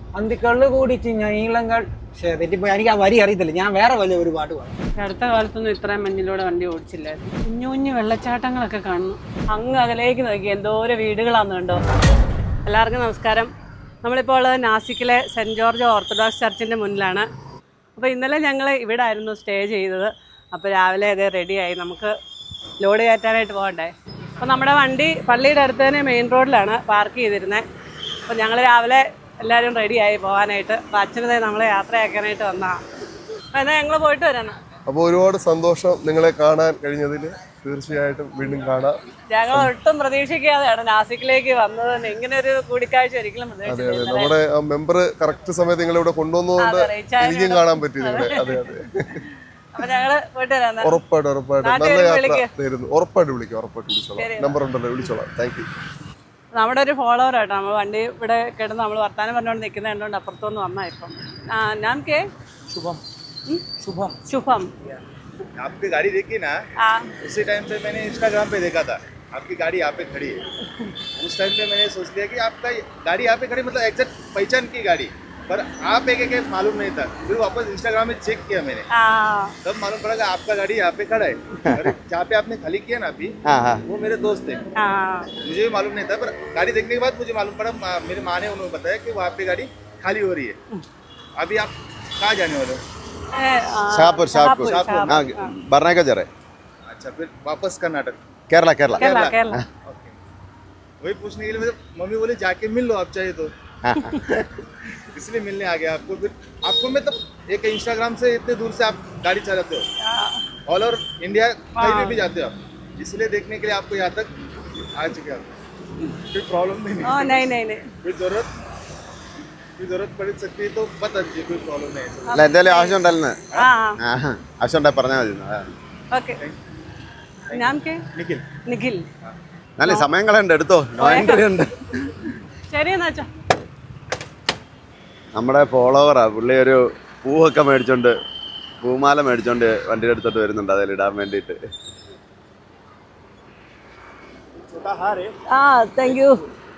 അന്തിക്കള്ള് കൂടിച്ച് ഞീളങ്ങൾ പക്ഷേ തെറ്റിപ്പോ എനിക്ക് ആ വരി അറിയത്തില്ല ഞാൻ വേറെ വല്ല ഒരു പാട്ട് പാടും അടുത്ത കാലത്തൊന്നും ഇത്രയും മഞ്ഞിലൂടെ വണ്ടി ഓടിച്ചില്ലായിരുന്നു കുഞ്ഞു കുഞ്ഞു വെള്ളച്ചാട്ടങ്ങളൊക്കെ കാണുന്നു അങ്ങ് അകലേക്ക് നോക്കി എന്തോരം വീടുകളാന്ന് കണ്ടോ എല്ലാവർക്കും നമസ്കാരം നമ്മളിപ്പോൾ ഉള്ളത് നാസിക്കിലെ സെൻറ് ജോർജ് ഓർത്തഡോക്സ് ചർച്ചിൻ്റെ മുന്നിലാണ് അപ്പോൾ ഇന്നലെ ഞങ്ങൾ ഇവിടെ ആയിരുന്നു സ്റ്റേ ചെയ്തത് അപ്പോൾ രാവിലെ അത് റെഡിയായി നമുക്ക് ലോഡ് കയറ്റാനായിട്ട് പോകണ്ടേ അപ്പോൾ നമ്മുടെ വണ്ടി പള്ളിയുടെ അടുത്ത് തന്നെ മെയിൻ റോഡിലാണ് പാർക്ക് ചെയ്തിരുന്നത് അപ്പോൾ ഞങ്ങൾ രാവിലെ എല്ലാവരും റെഡിയായി പോകാനായിട്ട് അപ്പോൾ അച്ഛനത് നമ്മളെ യാത്രയാക്കാനായിട്ട് വന്നതാണ് അപ്പോൾ എന്നാൽ ഞങ്ങൾ പോയിട്ട് വരാം അപ്പോൾ ഒരുപാട് സന്തോഷം നിങ്ങളെ കാണാൻ കഴിഞ്ഞതിൽ തീർച്ചയായിട്ടും വീണ്ടും കാണാം ഞങ്ങൾ ഒട്ടും പ്രതീക്ഷിക്കാതെയാണ് നാസിക്കിലേക്ക് വന്നത് തന്നെ ഇങ്ങനെ ഒരു കൂടിക്കാഴ്ച ഒരിക്കലും അതെ അതെ പ്രതീക്ഷിച്ചില്ല നമ്മുടെ ആ മെമ്പർ കറക്റ്റ് സമയത്ത് നിങ്ങളെ ഇവിടെ കൊണ്ടുവന്നതുകൊണ്ട് അതെ, reach ആയതിന് എനിക്കും കാണാൻ പറ്റി നിങ്ങളെ അതെ അതെ അപ്പൊ ഞങ്ങള് പോയിട്ട് വരാം എന്നാ. ഉറപ്പായിട്ടും ഉറപ്പായിട്ടും നാട്ടിൽ നല്ല വരുമ്പോ യാത്ര വിളിക്ക്. തരുന്നു ഉറപ്പായിട്ട് വിളിക്കാം ഉറപ്പായിട്ട് വിളിച്ചോളാം നമ്പർ ഉണ്ടല്ലോ വിളിച്ചോളാം താങ്ക് യു നമ്മുടെ ഒരു ഫോളോവർ ആട്ടോ നമ്മൾ വണ്ടി ഇവിടെ കിടന്ന് നമ്മൾ വർത്താനം പറഞ്ഞുകൊണ്ട് നിൽക്കുന്ന കണ്ടുകൊണ്ട് അപ്പുറത്തുനിന്ന് വന്നാ ഇപ്പം ആ, ഞാൻ കെ ശുഭം ശുഭം ശുഭം आपकी गाड़ी देखी ना ആ उसी टाइम पे मैंने इंस्टाग्राम पे देखा था आपकी गाड़ी यहाँ पे खड़ी है उस टाइम पे मैंने सोच लिया कि आपका ये- गाड़ी यहाँ पे खड़ी मतलब एग्जैक्ट पहचान की गाड़ी पर आप एक एक मालूम नहीं था फिर वापस इंस्टाग्राम में चेक किया मैंने ആ तब मालूम पड़ा कि आपका गाड़ी यहाँ पे खड़ा है और जहाँ पे आपने खाली किया ना अभी वो मेरे दोस्त थे ആ मुझे भी मालूम नहीं था पर गाड़ी देखने के बाद मुझे मालूम पड़ा मा- मेरी माँ ने उन्होंने बताया कि वहाँ पे गाड़ी खाली हो रही है अभी आप कहाँ जाने वाले हो ഏ, ആ, ഷാപ്പൂർ ഷാപ്പൂർ ഷാപ്പൂർ, ആ ഷാപ്പൂർ. ഭരണക ചെറേ अच्छा फिर वापस कर्नाटक കേരള കേരള കേരള കേരള ओके वही पूछने के लिए मेरे मम्मी बोले जाके मिल लो आप चाहिए तो इसलिए मिलने आ गया आपको फिर आपको मैं तब एक इंस्टाग्राम से इतने दूर से आप गाड़ी चलाते हो ऑल ओवर इंडिया कहीं भी, भी जाते हो आप इसलिए देखने के लिए आपको यहाँ तक आ चुके आप कोई प्रॉब्लम नहीं ഓ നൈ നൈ നൈ कोई जरूरत कोई जरूरत पड़ सकती है तो बता दीजिए कोई प्रॉब्लम नहीं है അല്ല എന്തെങ്കിലും ആവശ്യം ഉണ്ടല്ലോ ആ ആ ആവശ്യം ഉണ്ടെ പറഞ്ഞാൽ മതി ആ. ഓക്കെ ഞാൻ കെ निखिल നിഖിൽ നല്ല സമയം കളയുണ്ട് എടുത്തോ നോ എൻട്രി ഉണ്ട് ശരി എന്നാ അച്ഛാ നമ്മുടെ ഫോളോവറാ പുള്ളി ഒരു പൂവൊക്കെ മേടിച്ചോണ്ട് പൂമാല മേടിച്ചോണ്ട് വണ്ടിയുടെ അടുത്തോട്ട് വരുന്നുണ്ട് അതിൽ ഇടാൻ വേണ്ടിയിട്ട് ആ താങ്ക് യു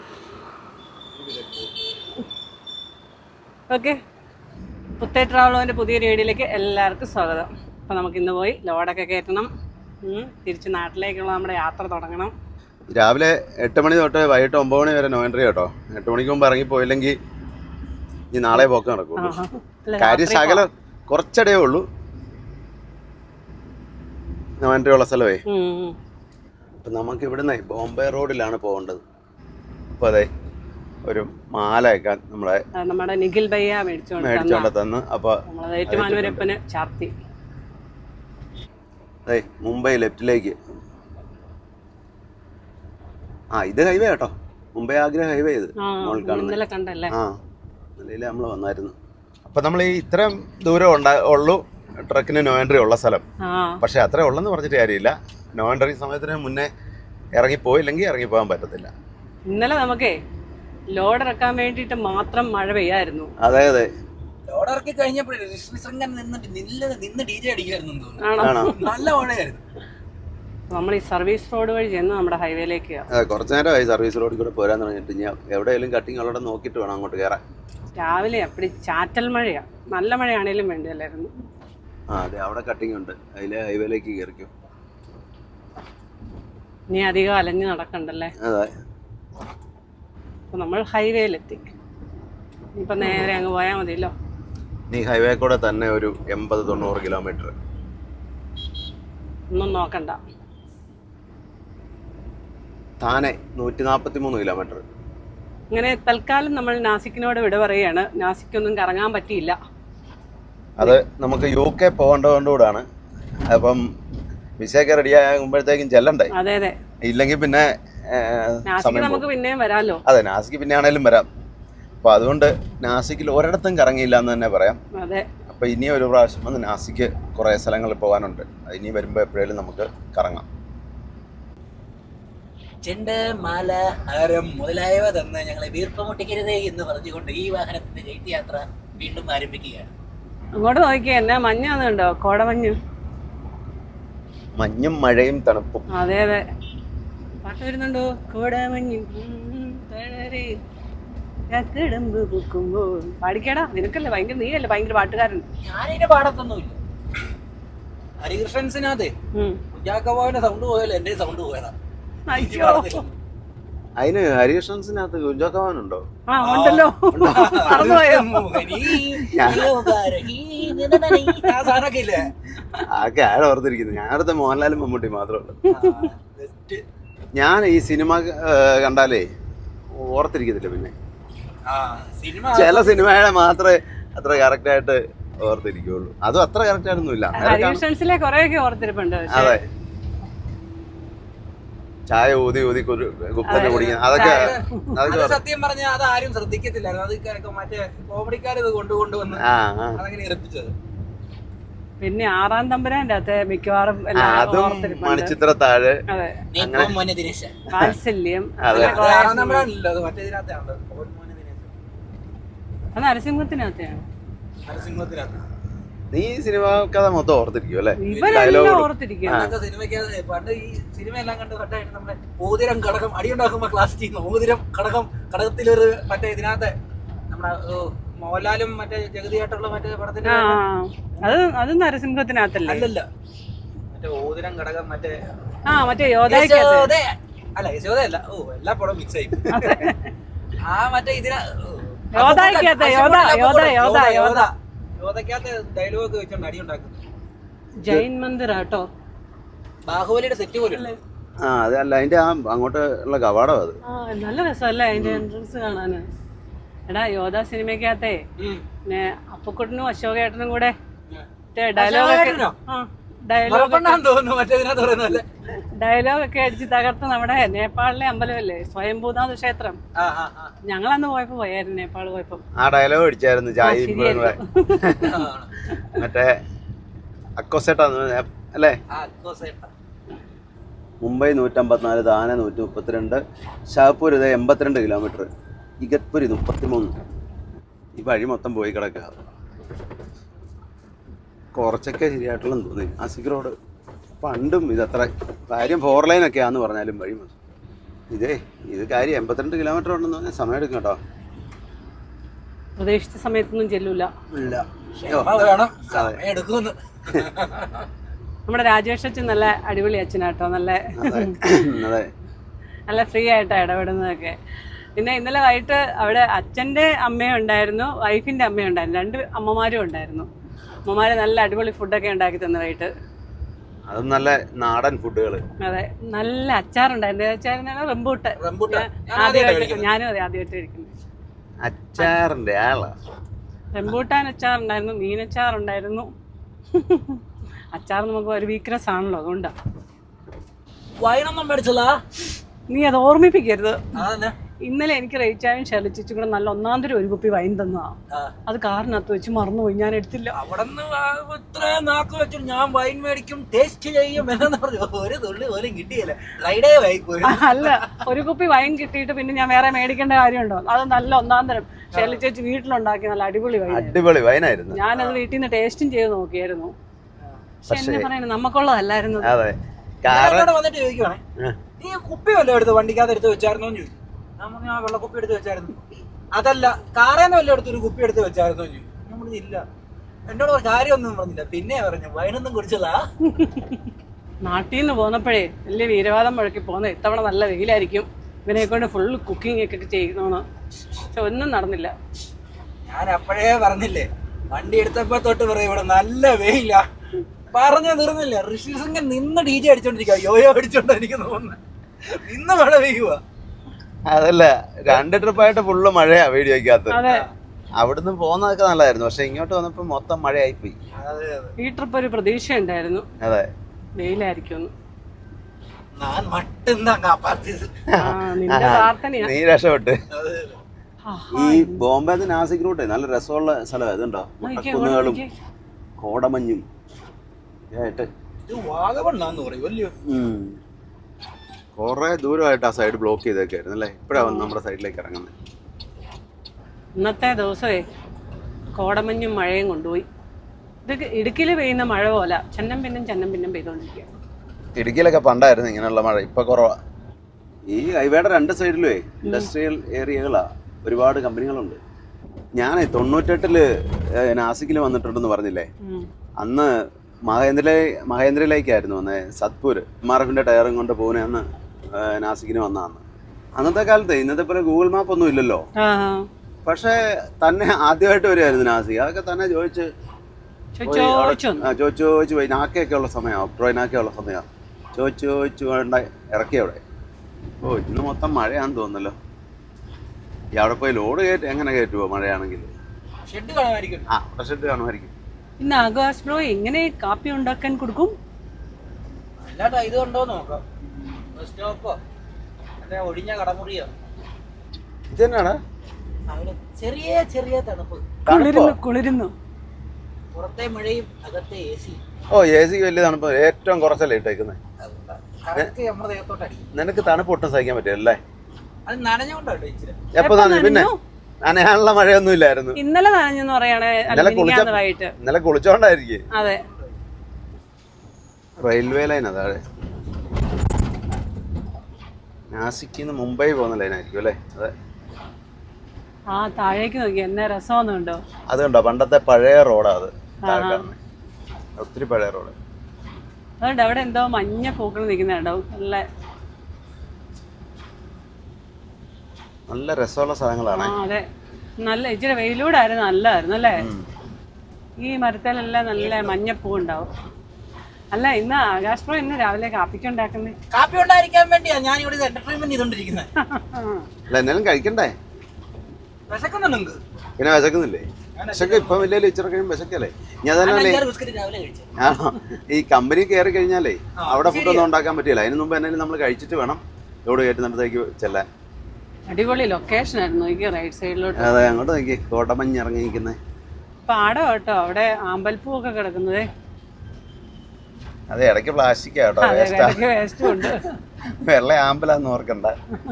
ഓക്കെ പുത്തേ ട്രാവലോൻ്റെ പുതിയൊരു വീഡിയോയിലേക്ക് എല്ലാവർക്കും സ്വാഗതം അപ്പോൾ നമുക്ക് ഇന്ന് പോയി ലോഡൊക്കെ കയറ്റണം ഉം, തിരിച്ച് നാട്ടിലേക്കുള്ള നമ്മുടെ യാത്ര തുടങ്ങണം രാവിലെ എട്ട് മണി തൊട്ട് വൈകിട്ട് ഒമ്പത് മണി വരെ നോ എൻട്രി കേട്ടോ എട്ട് മണിക്ക് മുമ്പ് ഇറങ്ങി പോയില്ലെങ്കിൽ ഇനി നാളെ പോക്ക് നടക്കുള്ളൂ ആഹാ. അല്ല, കാര്യം രാത്രി ശകലം കുറച്ചടേ ഉള്ളൂ നോ എൻട്രി ഉള്ള സ്ഥലമേ ഉം, ഉം. അപ്പം നമുക്ക് ഇവിടുന്ന് ബോംബെ റോഡിലാണ് പോകേണ്ടത് അപ്പോൾ അതെ ഒരു മാലയൊക്കെ നമ്മളെ അത് നമ്മുടെ നിഖിൽ ഭയ്യ മേടിച്ചുകൊണ്ട് മേടിച്ചോണ്ട് തന്ന് അപ്പോൾ നമ്മളത് ഏറ്റുമാനൂരപ്പന് ചാർത്തി അതെ മുംബൈ ലെഫ്റ്റിലേക്ക് ആ ഇത് ഹൈവേ കേട്ടോ മുംബൈ ആഗ്ര ഹൈവേ ഇത് ആ മോളിൽ കാണുന്നത് ഇന്നലെ കണ്ടല്ലേ ആ നിലയിൽ നമ്മൾ വന്നായിരുന്നു അപ്പം നമ്മൾ ഈ ഇത്രയും ദൂരം ഉണ്ടാ ഉള്ളൂ ട്രക്കിന് നോ എൻട്രി ഉള്ള സ്ഥലം ആ പക്ഷേ അത്ര ഉള്ളെന്ന് പറഞ്ഞിട്ട് കാര്യമില്ല നോ എൻട്രി സമയത്തിന് മുന്നേ ഇറങ്ങിപ്പോയില്ലെങ്കിൽ ഇറങ്ങിപ്പോകാൻ പറ്റത്തില്ല ഇന്നലെ നമുക്കേ ലോഡ് ഇറക്കാൻ വേണ്ടിയിട്ട് മാത്രം മഴ പെയ്യായിരുന്നു അതെ അതെ ലോഡർക്ക് കഴിഞ്ഞപ്പോഴേ ഇങ്ങനെ നിന്നിട്ട് നില്ല നിന്ന് ഡി ജെ അടിക്കുമായിരുന്നു തോന്നുന്നു ആണോ ആണോ നല്ല മഴയായിരുന്നു നമ്മൾ ഈ സർവീസ് റോഡ് വഴി ചെന്ന് നമ്മുടെ ഹൈവേയിലേക്ക് അതെ കുറച്ച് നേരമായി സർവീസ് റോഡിൽ കൂടെ പോരാൻ തുടങ്ങിയിട്ട് ഞാൻ എവിടെയെങ്കിലും കട്ടിങ് ഉള്ളവിടെ നോക്കിയിട്ട് വേണം അങ്ങോട്ട് കയറാൻ രാവിലെ അപ്പടി ചാറ്റൽ മഴയാ നല്ല മഴയാണേലും വേണ്ടിയല്ലായിരുന്നു ആ അതെ അവിടെ കട്ടിങ് ഉണ്ട് അതിലെ ഹൈവേയിലേക്ക് കയറിക്കും ഇനി അധികം അലഞ്ഞു നടക്കണ്ടല്ലേ അതെ അപ്പൊ നമ്മൾ ഹൈവേയിലെത്തി ഇപ്പൊ നേരെ അങ്ങ് പോയാൽ മതിയല്ലോ നീ ഹൈവേ കൂടെ തന്നെ ഒരു എൺപത് തൊണ്ണൂറ് കിലോമീറ്റർ ഒന്നും നോക്കണ്ട താനെ നൂറ്റി നാൽപ്പത്തി മൂന്ന് കിലോമീറ്റർ അങ്ങനെ തൽക്കാലം നമ്മൾ നാസിക്കിനോട് വിട പറയുകയാണ് നാസിക്കൊന്നും കറങ്ങാൻ പറ്റിയില്ല അത് നമുക്ക് യു കെ പോകേണ്ടതുകൊണ്ടുകൂടാണ് അപ്പം വിസയൊക്കെ റെഡി ആകുമ്പോഴത്തേക്കും ചെല്ലണ്ടേ അതെ അതെ ഇല്ലെങ്കിൽ പിന്നെ ഏ, നാസിക്ക് സമയം നമുക്ക് പോകും. പിന്നെയും വരാലോ അതെ നാസിക്ക് പിന്നെ ആണേലും വരാം അപ്പോൾ അതുകൊണ്ട് നാസിക്കിൽ ഒരിടത്തും കറങ്ങിയില്ല എന്ന് തന്നെ പറയാം അതെ അപ്പോൾ ഇനി ഒരു പ്രാവശ്യം വന്ന് നാസിക്ക് കുറേ സ്ഥലങ്ങളിൽ പോകാനുണ്ട് ഇനി വരുമ്പോൾ എപ്പോഴേലും നമുക്ക് കറങ്ങാം ചെണ്ട് മാല ഹാരം മുതലായവ തന്ന് ഞങ്ങളെ വീർപ്പമുട്ടിക്കരുതേ എന്ന് പറഞ്ഞുകൊണ്ട് ഈ വാഹനത്തിന്റെ ജൈത്യയാത്ര വീണ്ടും ആരംഭിക്കുകയാണ് അങ്ങോട്ട് നോക്കിയേ എന്നാ മഞ്ഞാന്ന് കണ്ടോ കോടമഞ്ഞ് മഞ്ഞും മഴയും തണുപ്പും അതെ അതെ പാട്ട് വരുന്നുണ്ടോ കോടമഞ്ഞ് ഉം, തളരെ. കിടമ്പ് പൂക്കുമ്പോൾ പാടിക്കേടാ നിനക്കല്ലേ ഭയങ്കര നീയല്ലേ ഭയങ്കര പാട്ടുകാരൻ ഞാനിതിന്റെ പാടത്തൊന്നുമില്ല ഹരികൃഷ്ണൻസിനകത്ത് ഉം. കുഞ്ചാക്കബോയുടെ സൗണ്ട് പോയാലും എന്റെ സൗണ്ട് പോയതാ ഈ അയ്യോ പാടത്തില്. അതിന് ഹരികൃഷ്ണൻസിനകത്ത് കുഞ്ചാക്കവാനുണ്ടോ ആ ഉണ്ടല്ലോ മറന്നുപോയോ മോഹനീ, യോഗാരഹീ, നിനനനീ. ആ സാധനമൊക്കെ ഇല്ലേ ആകെ ആഴ ഓർത്തിരിക്കുന്നത് ഞാനടുത്ത മോഹൻലാലും മമ്മൂട്ടി മാത്രമേ ഉള്ളൂ ആ, best. ഞാൻ ഈ സിനിമ ആ, കണ്ടാലേ ഓർത്തിരിക്കത്തില്ല പിന്നെ ആ, സിനിമ ചില സിനിമകളെ മാത്രമേ അത്ര കറക്റ്റ് ആയിട്ട് ഓർത്തിരിക്കുള്ളൂ അതും അത്ര കറക്റ്റ് ആയിട്ടൊന്നുമില്ല അന്നേരം കാണും. ഹരികൃഷ്ണൻസിലെ കുറെയൊക്കെ ഓർത്തിരിപ്പുണ്ട് പക്ഷേ അതെ ചായ ഊതി ഊതി കുരു- കുത്തനെ കുടിക്കുന്ന അതൊക്കെ അതൊക്കെ അത് ഓർ- സത്യം പറഞ്ഞാൽ അത് ആരും ശ്രദ്ധിക്കത്തില്ലായിരുന്നു അത് ക- മറ്റേ കോമഡിക്കാർ ഇത് കൊണ്ടുകൊണ്ടുവന്ന് ആ ആ അതങ്ങനെ ഇറപ്പിച്ചത് പിന്നെ ആറാം തമ്പുരാൻ്റെ അകത്ത് മിക്കവാറും ആ, എല്ലാം അതും ഓർത്തിരിപ്പുണ്ട് മണിച്ചിത്ര താഴ് അതെ നീ അങ്ങനെ- മോനെ ദിനേശ വാത്സല്യം അതെ. അങ്ങനെ അത് കുറേ ആറാം നമ്പറാണല്ലോ അത് മറ്റേ ഇതിനകത്താണല്ലോ ഓൻ മോനെ ദിനേശ അത് നരസിംഹത്തിനകത്തെയാണ് നരസിംഹത്തിനകത്ത് നീ ഈ സിനിമ കഥ മൊത്തം ഓർത്തിരിക്കും അല്ലേ ഇവരെല്ലാം ഡയലോഗ് ഓർത്തിരിക്കും അന്നത്തെ സിനിമയ്ക്കകത്ത് പണ്ട് ഈ സിനിമ എല്ലാം കണ്ട് കണ്ടായിട്ട് നമ്മുടെ ഓതിരം ഘടകം അടിയുണ്ടാക്കുമ്പോ ക്ലാസ് ചെയ്യുന്നു ഓതിരം ഘടകം ഘടകത്തിലൊരു മറ്റേ ഇതിനകത്ത് നമ്മുടെ ഓ, മോഹൻലാലും മറ്റേ ജഗതിയായിട്ടുള്ള മറ്റേ പടത്തിന്റെ ആ അത് അത് നരസിംഹത്തിനകത്തല്ലേ അല്ലല്ല മറ്റേ ഓതിരം ഘടകം മറ്റേ ആ മറ്റേ യോധായ്ക്കകത്ത് യശോദ അല്ല യശോദ അല്ല ഓ എല്ലാ പടം മിക്സ് ആയി ആ മറ്റേ ഇതിന യോദ്ധായ്ക്കകത്ത്, യോദ്ധ, യോദ്ധ, യോദ്ധ, യോദ്ധ. യോധക്കകത്ത് ഡയലോഗ് ഒക്കെ വെച്ചോണ്ട് അടി ഉണ്ടാക്കുന്നു ജൈൻ മന്ദിർ ആട്ടോ ബാഹുബലിയുടെ സെറ്റ് പോലും ഉണ്ട്. ആ അത് അല്ല അതിന്റെ ആ അങ്ങോട്ട് ഉള്ള കവാടം അത് ആ നല്ല രസമല്ലേ അതിന്റെ എൻട്രൻസ് കാണാന് എടാ യോധ സിനിമയ്ക്കകത്തെ ഉം. പിന്നെ അപ്പക്കുട്ടനും അശോകേട്ടനും കൂടെ ഉം. ഡയലോഗ് ഒക്കെ അശോകേട്ടനോ? ആ ഡയലോഗ് മറപ്പണ്ണാന്ന് തോന്നുന്നു മറ്റേ ഇതിനകത്ത് പറയുന്നല്ലേ ഡയലോഗ് ഒക്കെ അടിച്ച് തകർത്ത് നമ്മുടെ നേപ്പാളിലെ അമ്പലമല്ലേ സ്വയംഭൂനാഥ് ക്ഷേത്രം ആ ആ ആ ഞങ്ങളന്ന് പോയപ്പോ പോയായിരുന്നു നേപ്പാൾ പോയപ്പോ ആ ഡയലോഗ് അടിച്ചായിരുന്നു ചായ ശരിയായിരുന്നു. മറ്റേ അക്കോസേട്ടാ അല്ലേ ആ അക്കോസേട്ട മുംബൈ നൂറ്റമ്പത്തിനാല് താനെ നൂറ്റി മുപ്പത്തിരണ്ട് ഷാപ്പൂർ ഇത് എൺപത്തിരണ്ട് കിലോമീറ്റർ ഇഗത്പുരി മുപ്പത്തിമൂന്ന് ഈ വഴി മൊത്തം പോയി കിടക്കുക കുറച്ചൊക്കെ ശരിയായിട്ടുള്ളതെന്ന് തോന്നി നാസിക് റോഡ് പണ്ടും ഇതത്ര കാര്യം ഫോർ ലൈൻ ഒക്കെ ആന്ന് പറഞ്ഞാലും വഴി മൊത്തം ഇതേ ഇത് കാര്യം എൺപത്തിരണ്ട് കിലോമീറ്റർ ഉണ്ടെന്ന് പറഞ്ഞാൽ സമയം എടുക്കും കേട്ടോ പ്രതീക്ഷിച്ച സമയത്തൊന്നും ചെല്ലൂല ഇല്ല ക്ഷമ വേണം സമയം എടുക്കുമെന്ന് നമ്മുടെ രാജേഷ് അച്ഛൻ നല്ല അടിപൊളി അച്ഛനാട്ടോ നല്ല അതെ അതെ നല്ല ഫ്രീ ആയിട്ടാണ് ഇടപെടുന്നതൊക്കെ പിന്നെ ഇന്നലെ വൈകിട്ട് അവിടെ അച്ഛൻ്റെ അമ്മയും ഉണ്ടായിരുന്നു വൈഫിൻ്റെ അമ്മയും ഉണ്ടായിരുന്നു രണ്ട് അമ്മമാരും ഉണ്ടായിരുന്നു അമ്മമാര് നല്ല അടിപൊളി ഫുഡൊക്കെ ഉണ്ടാക്കി തന്നു വൈകിട്ട് അതും നല്ല നാടൻ ഫുഡുകൾ അതെ നല്ല അച്ചാറുണ്ടായിരുന്നു അച്ചാറിനാണ് റംബൂട്ട് റംബൂട്ടാൻ. ഞാൻ ആദ്യമായിട്ട് ആദ്യമായിട്ടാ ഞാനും അതെ ആദ്യമായിട്ട് കഴിക്കുന്നത് അച്ചാറിന്റെ ആളാ റംബൂട്ടാൻ അച്ചാറുണ്ടായിരുന്നു മീനച്ചാറുണ്ടായിരുന്നു അച്ചാർ നമുക്ക് ഒരു വീക്ക്നെസ് ആണല്ലോ അതുകൊണ്ടാണ് വൈനൊന്നും മേടിച്ചല്ല നീ അത് ഓർമ്മിപ്പിക്കരുത് അതന്നെ ഇന്നലെ എനിക്ക് റേച്ചായും ഷെലിച്ചും കൂടെ നല്ല ഒന്നാന്തരം ഒരു കുപ്പി വൈൻ തന്നതാ ആ. അത് കാറിനകത്ത് വെച്ച് മറന്നുപോയി ഞാൻ എടുത്തില്ല അവിടുന്ന് ഇത്ര നാക്ക് വെച്ചു ഞാൻ വൈൻ മേടിക്കും ടേസ്റ്റ് ചെയ്യും എന്നു പറഞ്ഞു ഒരു തുള്ളി പോലും കിട്ടിയില്ല ഡ്രൈഡേ ആയി പോയി അല്ല ഒരു കുപ്പി വൈൻ കിട്ടിയിട്ട് പിന്നെ ഞാൻ വേറെ മേടിക്കേണ്ട കാര്യമുണ്ടോ അത് നല്ല ഒന്നാന്തരം ഷെല്ലി ചേച്ചി വീട്ടിലുണ്ടാക്കി നല്ല അടിപൊളി വൈൻ അടിപൊളി വൈനായിരുന്നു ഞാനത് വീട്ടിൽ നിന്ന് ടേസ്റ്റും ചെയ്ത് നോക്കിയായിരുന്നു പക്ഷെ എന്നെ പറയുന്നത് നമുക്കുള്ളതല്ലായിരുന്നു അത്. അതെ കാറ് ഞാനവിടെ വന്നിട്ട് ചോദിക്കുവാണേ ആ. നീ കുപ്പി വല്ലതും എടുത്ത് വണ്ടിക്കകത്ത് എടുത്ത് വെച്ചായിരുന്നോ എന്ന് ചോദിച്ചു ഞാൻ പറഞ്ഞു ആ വെള്ളക്കുപ്പി എടുത്ത് വെച്ചായിരുന്നു അതല്ല കാറേന്ന് വല്ലതും എടുത്ത് ഒരു കുപ്പി എടുത്ത് വെച്ചായിരുന്നോ എന്ന് ചോദിച്ചു ഞാൻ പറഞ്ഞു ഇല്ല എന്നോട് ഒരു കാര്യമൊന്നും പറഞ്ഞില്ല പിന്നെ പറഞ്ഞു വൈനൊന്നും കുടിച്ചല്ല നാട്ടിൽ നിന്ന് പോന്നപ്പോഴേ വലിയ വീരവാദം മുഴക്കി പോകുന്നത് ഇത്തവണ നല്ല വെയിലായിരിക്കും ഇവനെ കൊണ്ട് ഫുൾ കുക്കിംഗ് ഒക്കെ ചെയ്യുന്നതാണ് പക്ഷെ ഒന്നും നടന്നില്ല ഞാൻ അപ്പോഴേ പറഞ്ഞില്ലേ വണ്ടി എടുത്തപ്പോ തൊട്ട് പറയും ഇവിടെ നല്ല വെയില പറഞ്ഞു തീർന്നില്ല ഋഷി സിംഗൻ നിന്ന് ഡി ജെ അടിച്ചോണ്ടിരിക്കുക യോയോ അടിച്ചോണ്ട് എനിക്ക് തോന്നുന്നു നിന്ന് മഴ പെയ്യുക അതല്ല രണ്ട് ട്രിപ്പായിട്ട് ഫുള്ള് മഴയാ വീഡിയോക്കകത്ത് അതെ അവിടുന്ന് പോകുന്നതൊക്കെ നല്ലതായിരുന്നു പക്ഷെ ഇങ്ങോട്ട് വന്നപ്പോ മൊത്തം മഴയായി പോയി അതെ അതെ ഈ ട്രിപ്പ് ഒരു പ്രതീക്ഷ ഉണ്ടായിരുന്നു അതെ വെയിലായിരിക്കും ഞാൻ മട്ടുന്നാ കാപ്പാത്തിയത് ആ നിന്റെ പ്രാർത്ഥനയാ നീ രക്ഷപ്പെട്ട് അതെ ആ, ഈ ബോംബെ നാസിക് റൂട്ട് നല്ല രസമുള്ള സ്ഥലം ഇതുണ്ടോ നോക്കിയേ, കുന്നുകളും നോക്കിയേ. കോടമഞ്ഞും ആയിട്ട് ഇത് വാഗമണ്ണാന്ന് പറയും അല്ലയോ കുറെ ദൂരമായിട്ട് ആ സൈഡ് ബ്ലോക്ക് ചെയ്തേക്കായിരുന്നു അല്ലേ ഇപ്പഴാ വന്ന് നമ്മുടെ സൈഡിലേക്ക് ഇറങ്ങുന്നത് ഇന്നത്തെ ദിവസമേ കോടമഞ്ഞും മഴയും കൊണ്ടുപോയി ഇത് ഇടുക്കിയിൽ പെയ്യുന്ന മഴ പോലെ ചെന്നം പിന്നും ചെന്നം പിന്നും പെയ്തോണ്ടിരിക്കുക ഇടുക്കിയിലൊക്കെ പണ്ടായിരുന്നു ഇങ്ങനെയുള്ള മഴ ഇപ്പൊ കുറവാ ഈ ഹൈവേയുടെ രണ്ട് സൈഡിലുമേ ഇൻഡസ്ട്രിയൽ ഏരിയകളാ ഒരുപാട് കമ്പനികളുണ്ട് ഞാൻ തൊണ്ണൂറ്റെട്ടില് ഏഹ്, നാസിക്കിൽ വന്നിട്ടുണ്ടെന്ന് പറഞ്ഞില്ലേ ഉം. അന്ന് മഹേന്ദ്രയിലെ മഹേന്ദ്രയിലേക്കായിരുന്നു വന്നേ സത്പൂർ എം ആർ എഫിൻ്റെ ടയറും കൊണ്ട് പൂനെ അന്ന് ഏഹ്, നാസിക്കിന് വന്നതാണ് അന്നത്തെ കാലത്ത് ഇന്നത്തെ പോലെ ഗൂഗിൾ മാപ്പ് ഒന്നും ഇല്ലല്ലോ ആ പക്ഷേ തന്നെ ആദ്യമായിട്ട് വരുമായിരുന്നു നാസിക് അതൊക്കെ തന്നെ ചോദിച്ച് പോയി അവിടെ- ചോദിച്ചു ആ, ചോദിച്ച് ചോദിച്ച് പോയി നാക്കയൊക്കെ ഉള്ള സമയമാണ് ഒക്ടോബർ നാക്കയുള്ള സമയമാണ് ചോദിച്ച് ചോദിച്ച് വേണ്ട ഇറക്കി അവിടെ ഓ ഇന്ന് മൊത്തം മഴയാണെന്ന് തോന്നുന്നല്ലോ ഈ അവിടെ പോയി ലോഡ് കയറ്റി എങ്ങനെ കയറ്റുമോ മഴയാണെങ്കിൽ ഷെഡ് കാണുമായിരിക്കും ആ പ്രശ്നത്തിൽ കാണുമായിരിക്കും ഇന്ന് ആകാശ് ബ്രോ എങ്ങനെ കാപ്പി ഉണ്ടാക്കാൻ കൊടുക്കും അല്ലാണ്ട് ഇത് ഉണ്ടോ നോക്കാം ബസ് സ്റ്റോപ്പോ അല്ലെ ഒഴിഞ്ഞ കടമുറിയോ ഇത് തന്നെയാടാ അവിടെ ചെറിയ ചെറിയ തണുപ്പ് കുളിരുന്നു കുളിരുന്നു പുറത്തെ മഴയും അകത്തെ എ സി ഓ എ സി വലിയ തണുപ്പ് ഏറ്റവും കുറച്ചല്ലേ ഇട്ടേക്കുന്നത് കറക്റ്റ് നമ്മുടെ ദേഹത്തോട്ട് അടിക്കും നിനക്ക് തണുപ്പ് ഒട്ടും സഹിക്കാൻ പറ്റില്ല അത് നനഞ്ഞോണ്ടോ ഇച്ചിരി എപ്പോ നനഞ്ഞു പിന്നെ നനയാനുള്ള മഴയൊന്നും ഇല്ലായിരുന്നു ഇന്നലെ നനഞ്ഞെന്ന് പറയാണ് ഇന്നലെ കുളിച്ച അല്ല വൈകിട്ട് ഇന്നലെ കുളിച്ചോണ്ടായിരിക്കും അതെ റെയിൽവേ ലൈൻ അതാണ് നാസിക്കിന്ന് മുംബൈ പോകുന്ന ലൈനായിരിക്കും അല്ലേ അതെ ആ താഴേക്ക് നോക്കി എന്നെ രസമൊന്നുണ്ടോ അതുകൊണ്ടോ പണ്ടത്തെ പഴയ റോഡാ അത് താഴെ കാണുന്നെ. ഒത്തിരി പഴയ റോഡ് അതുകൊണ്ട് അവിടെ എന്തോ മഞ്ഞ പൂക്കൾ നിൽക്കുന്നുണ്ടോ നല്ല നല്ല രസമുള്ള സ്ഥലങ്ങളാണ് ആ അതെ നല്ല ഇച്ചിരി വെയിലൂടായിരുന്നു നല്ലതായിരുന്നു അല്ലേ ഈ മരത്തിലെല്ലാം നല്ല മഞ്ഞപ്പൂ ഉണ്ടാവും അല്ല ഇന്ന് ആകാശ് പ്രോ ഇന്ന് രാവിലെ കാപ്പിക്ക് ഉണ്ടാക്കുന്നേ കാപ്പി ഉണ്ടായിരിക്കാൻ വേണ്ടിയാ ഞാൻ ഇവിടെ എന്റർടൈൻമെന്റ് ചെയ്തോണ്ടിരിക്കുന്നത് അല്ല എന്നാലും കഴിക്കണ്ടേ വിശക്കുന്നു നിങ്ങൾക്ക് പിന്നെ വിശക്കുന്നില്ലേ വിശക്ക് ഇപ്പം വലിയ ഇച്ചിരി കഴിയും വിശക്കല്ലേ ഞാൻ തന്നെ അഞ്ചാറ് ബിസ്ക്കറ്റ് രാവിലെ കഴിച്ചു ആണോ ഈ കമ്പനി കയറി കഴിഞ്ഞാലേ അവിടെ ഫുഡൊന്നും ഉണ്ടാക്കാൻ പറ്റില്ല അതിന് മുമ്പ് എന്തെങ്കിലും നമ്മൾ കഴിച്ചിട്ട് വേണം ലോഡ് കയറ്റുന്നിടത്തേക്ക് ചെല്ലാൻ അടിപൊളി ലൊക്കേഷൻ ആയിരുന്നു നോക്കി റൈറ്റ് സൈഡിലോട്ട് അതെ അങ്ങോട്ട് നോക്കി കോട്ടമഞ്ഞ് ഇറങ്ങി നിൽക്കുന്നത് പാടം കേട്ടോ അവിടെ ആമ്പൽപ്പൂ ഒക്കെ കിടക്കുന്നത് അതെ ഇടയ്ക്ക് പ്ലാസ്റ്റിക് കേട്ടോ അതെ വേസ്റ്റാ ഇടയ്ക്ക് വേസ്റ്റും ഉണ്ട് വെള്ള ആമ്പലാന്ന് ഓർക്കണ്ട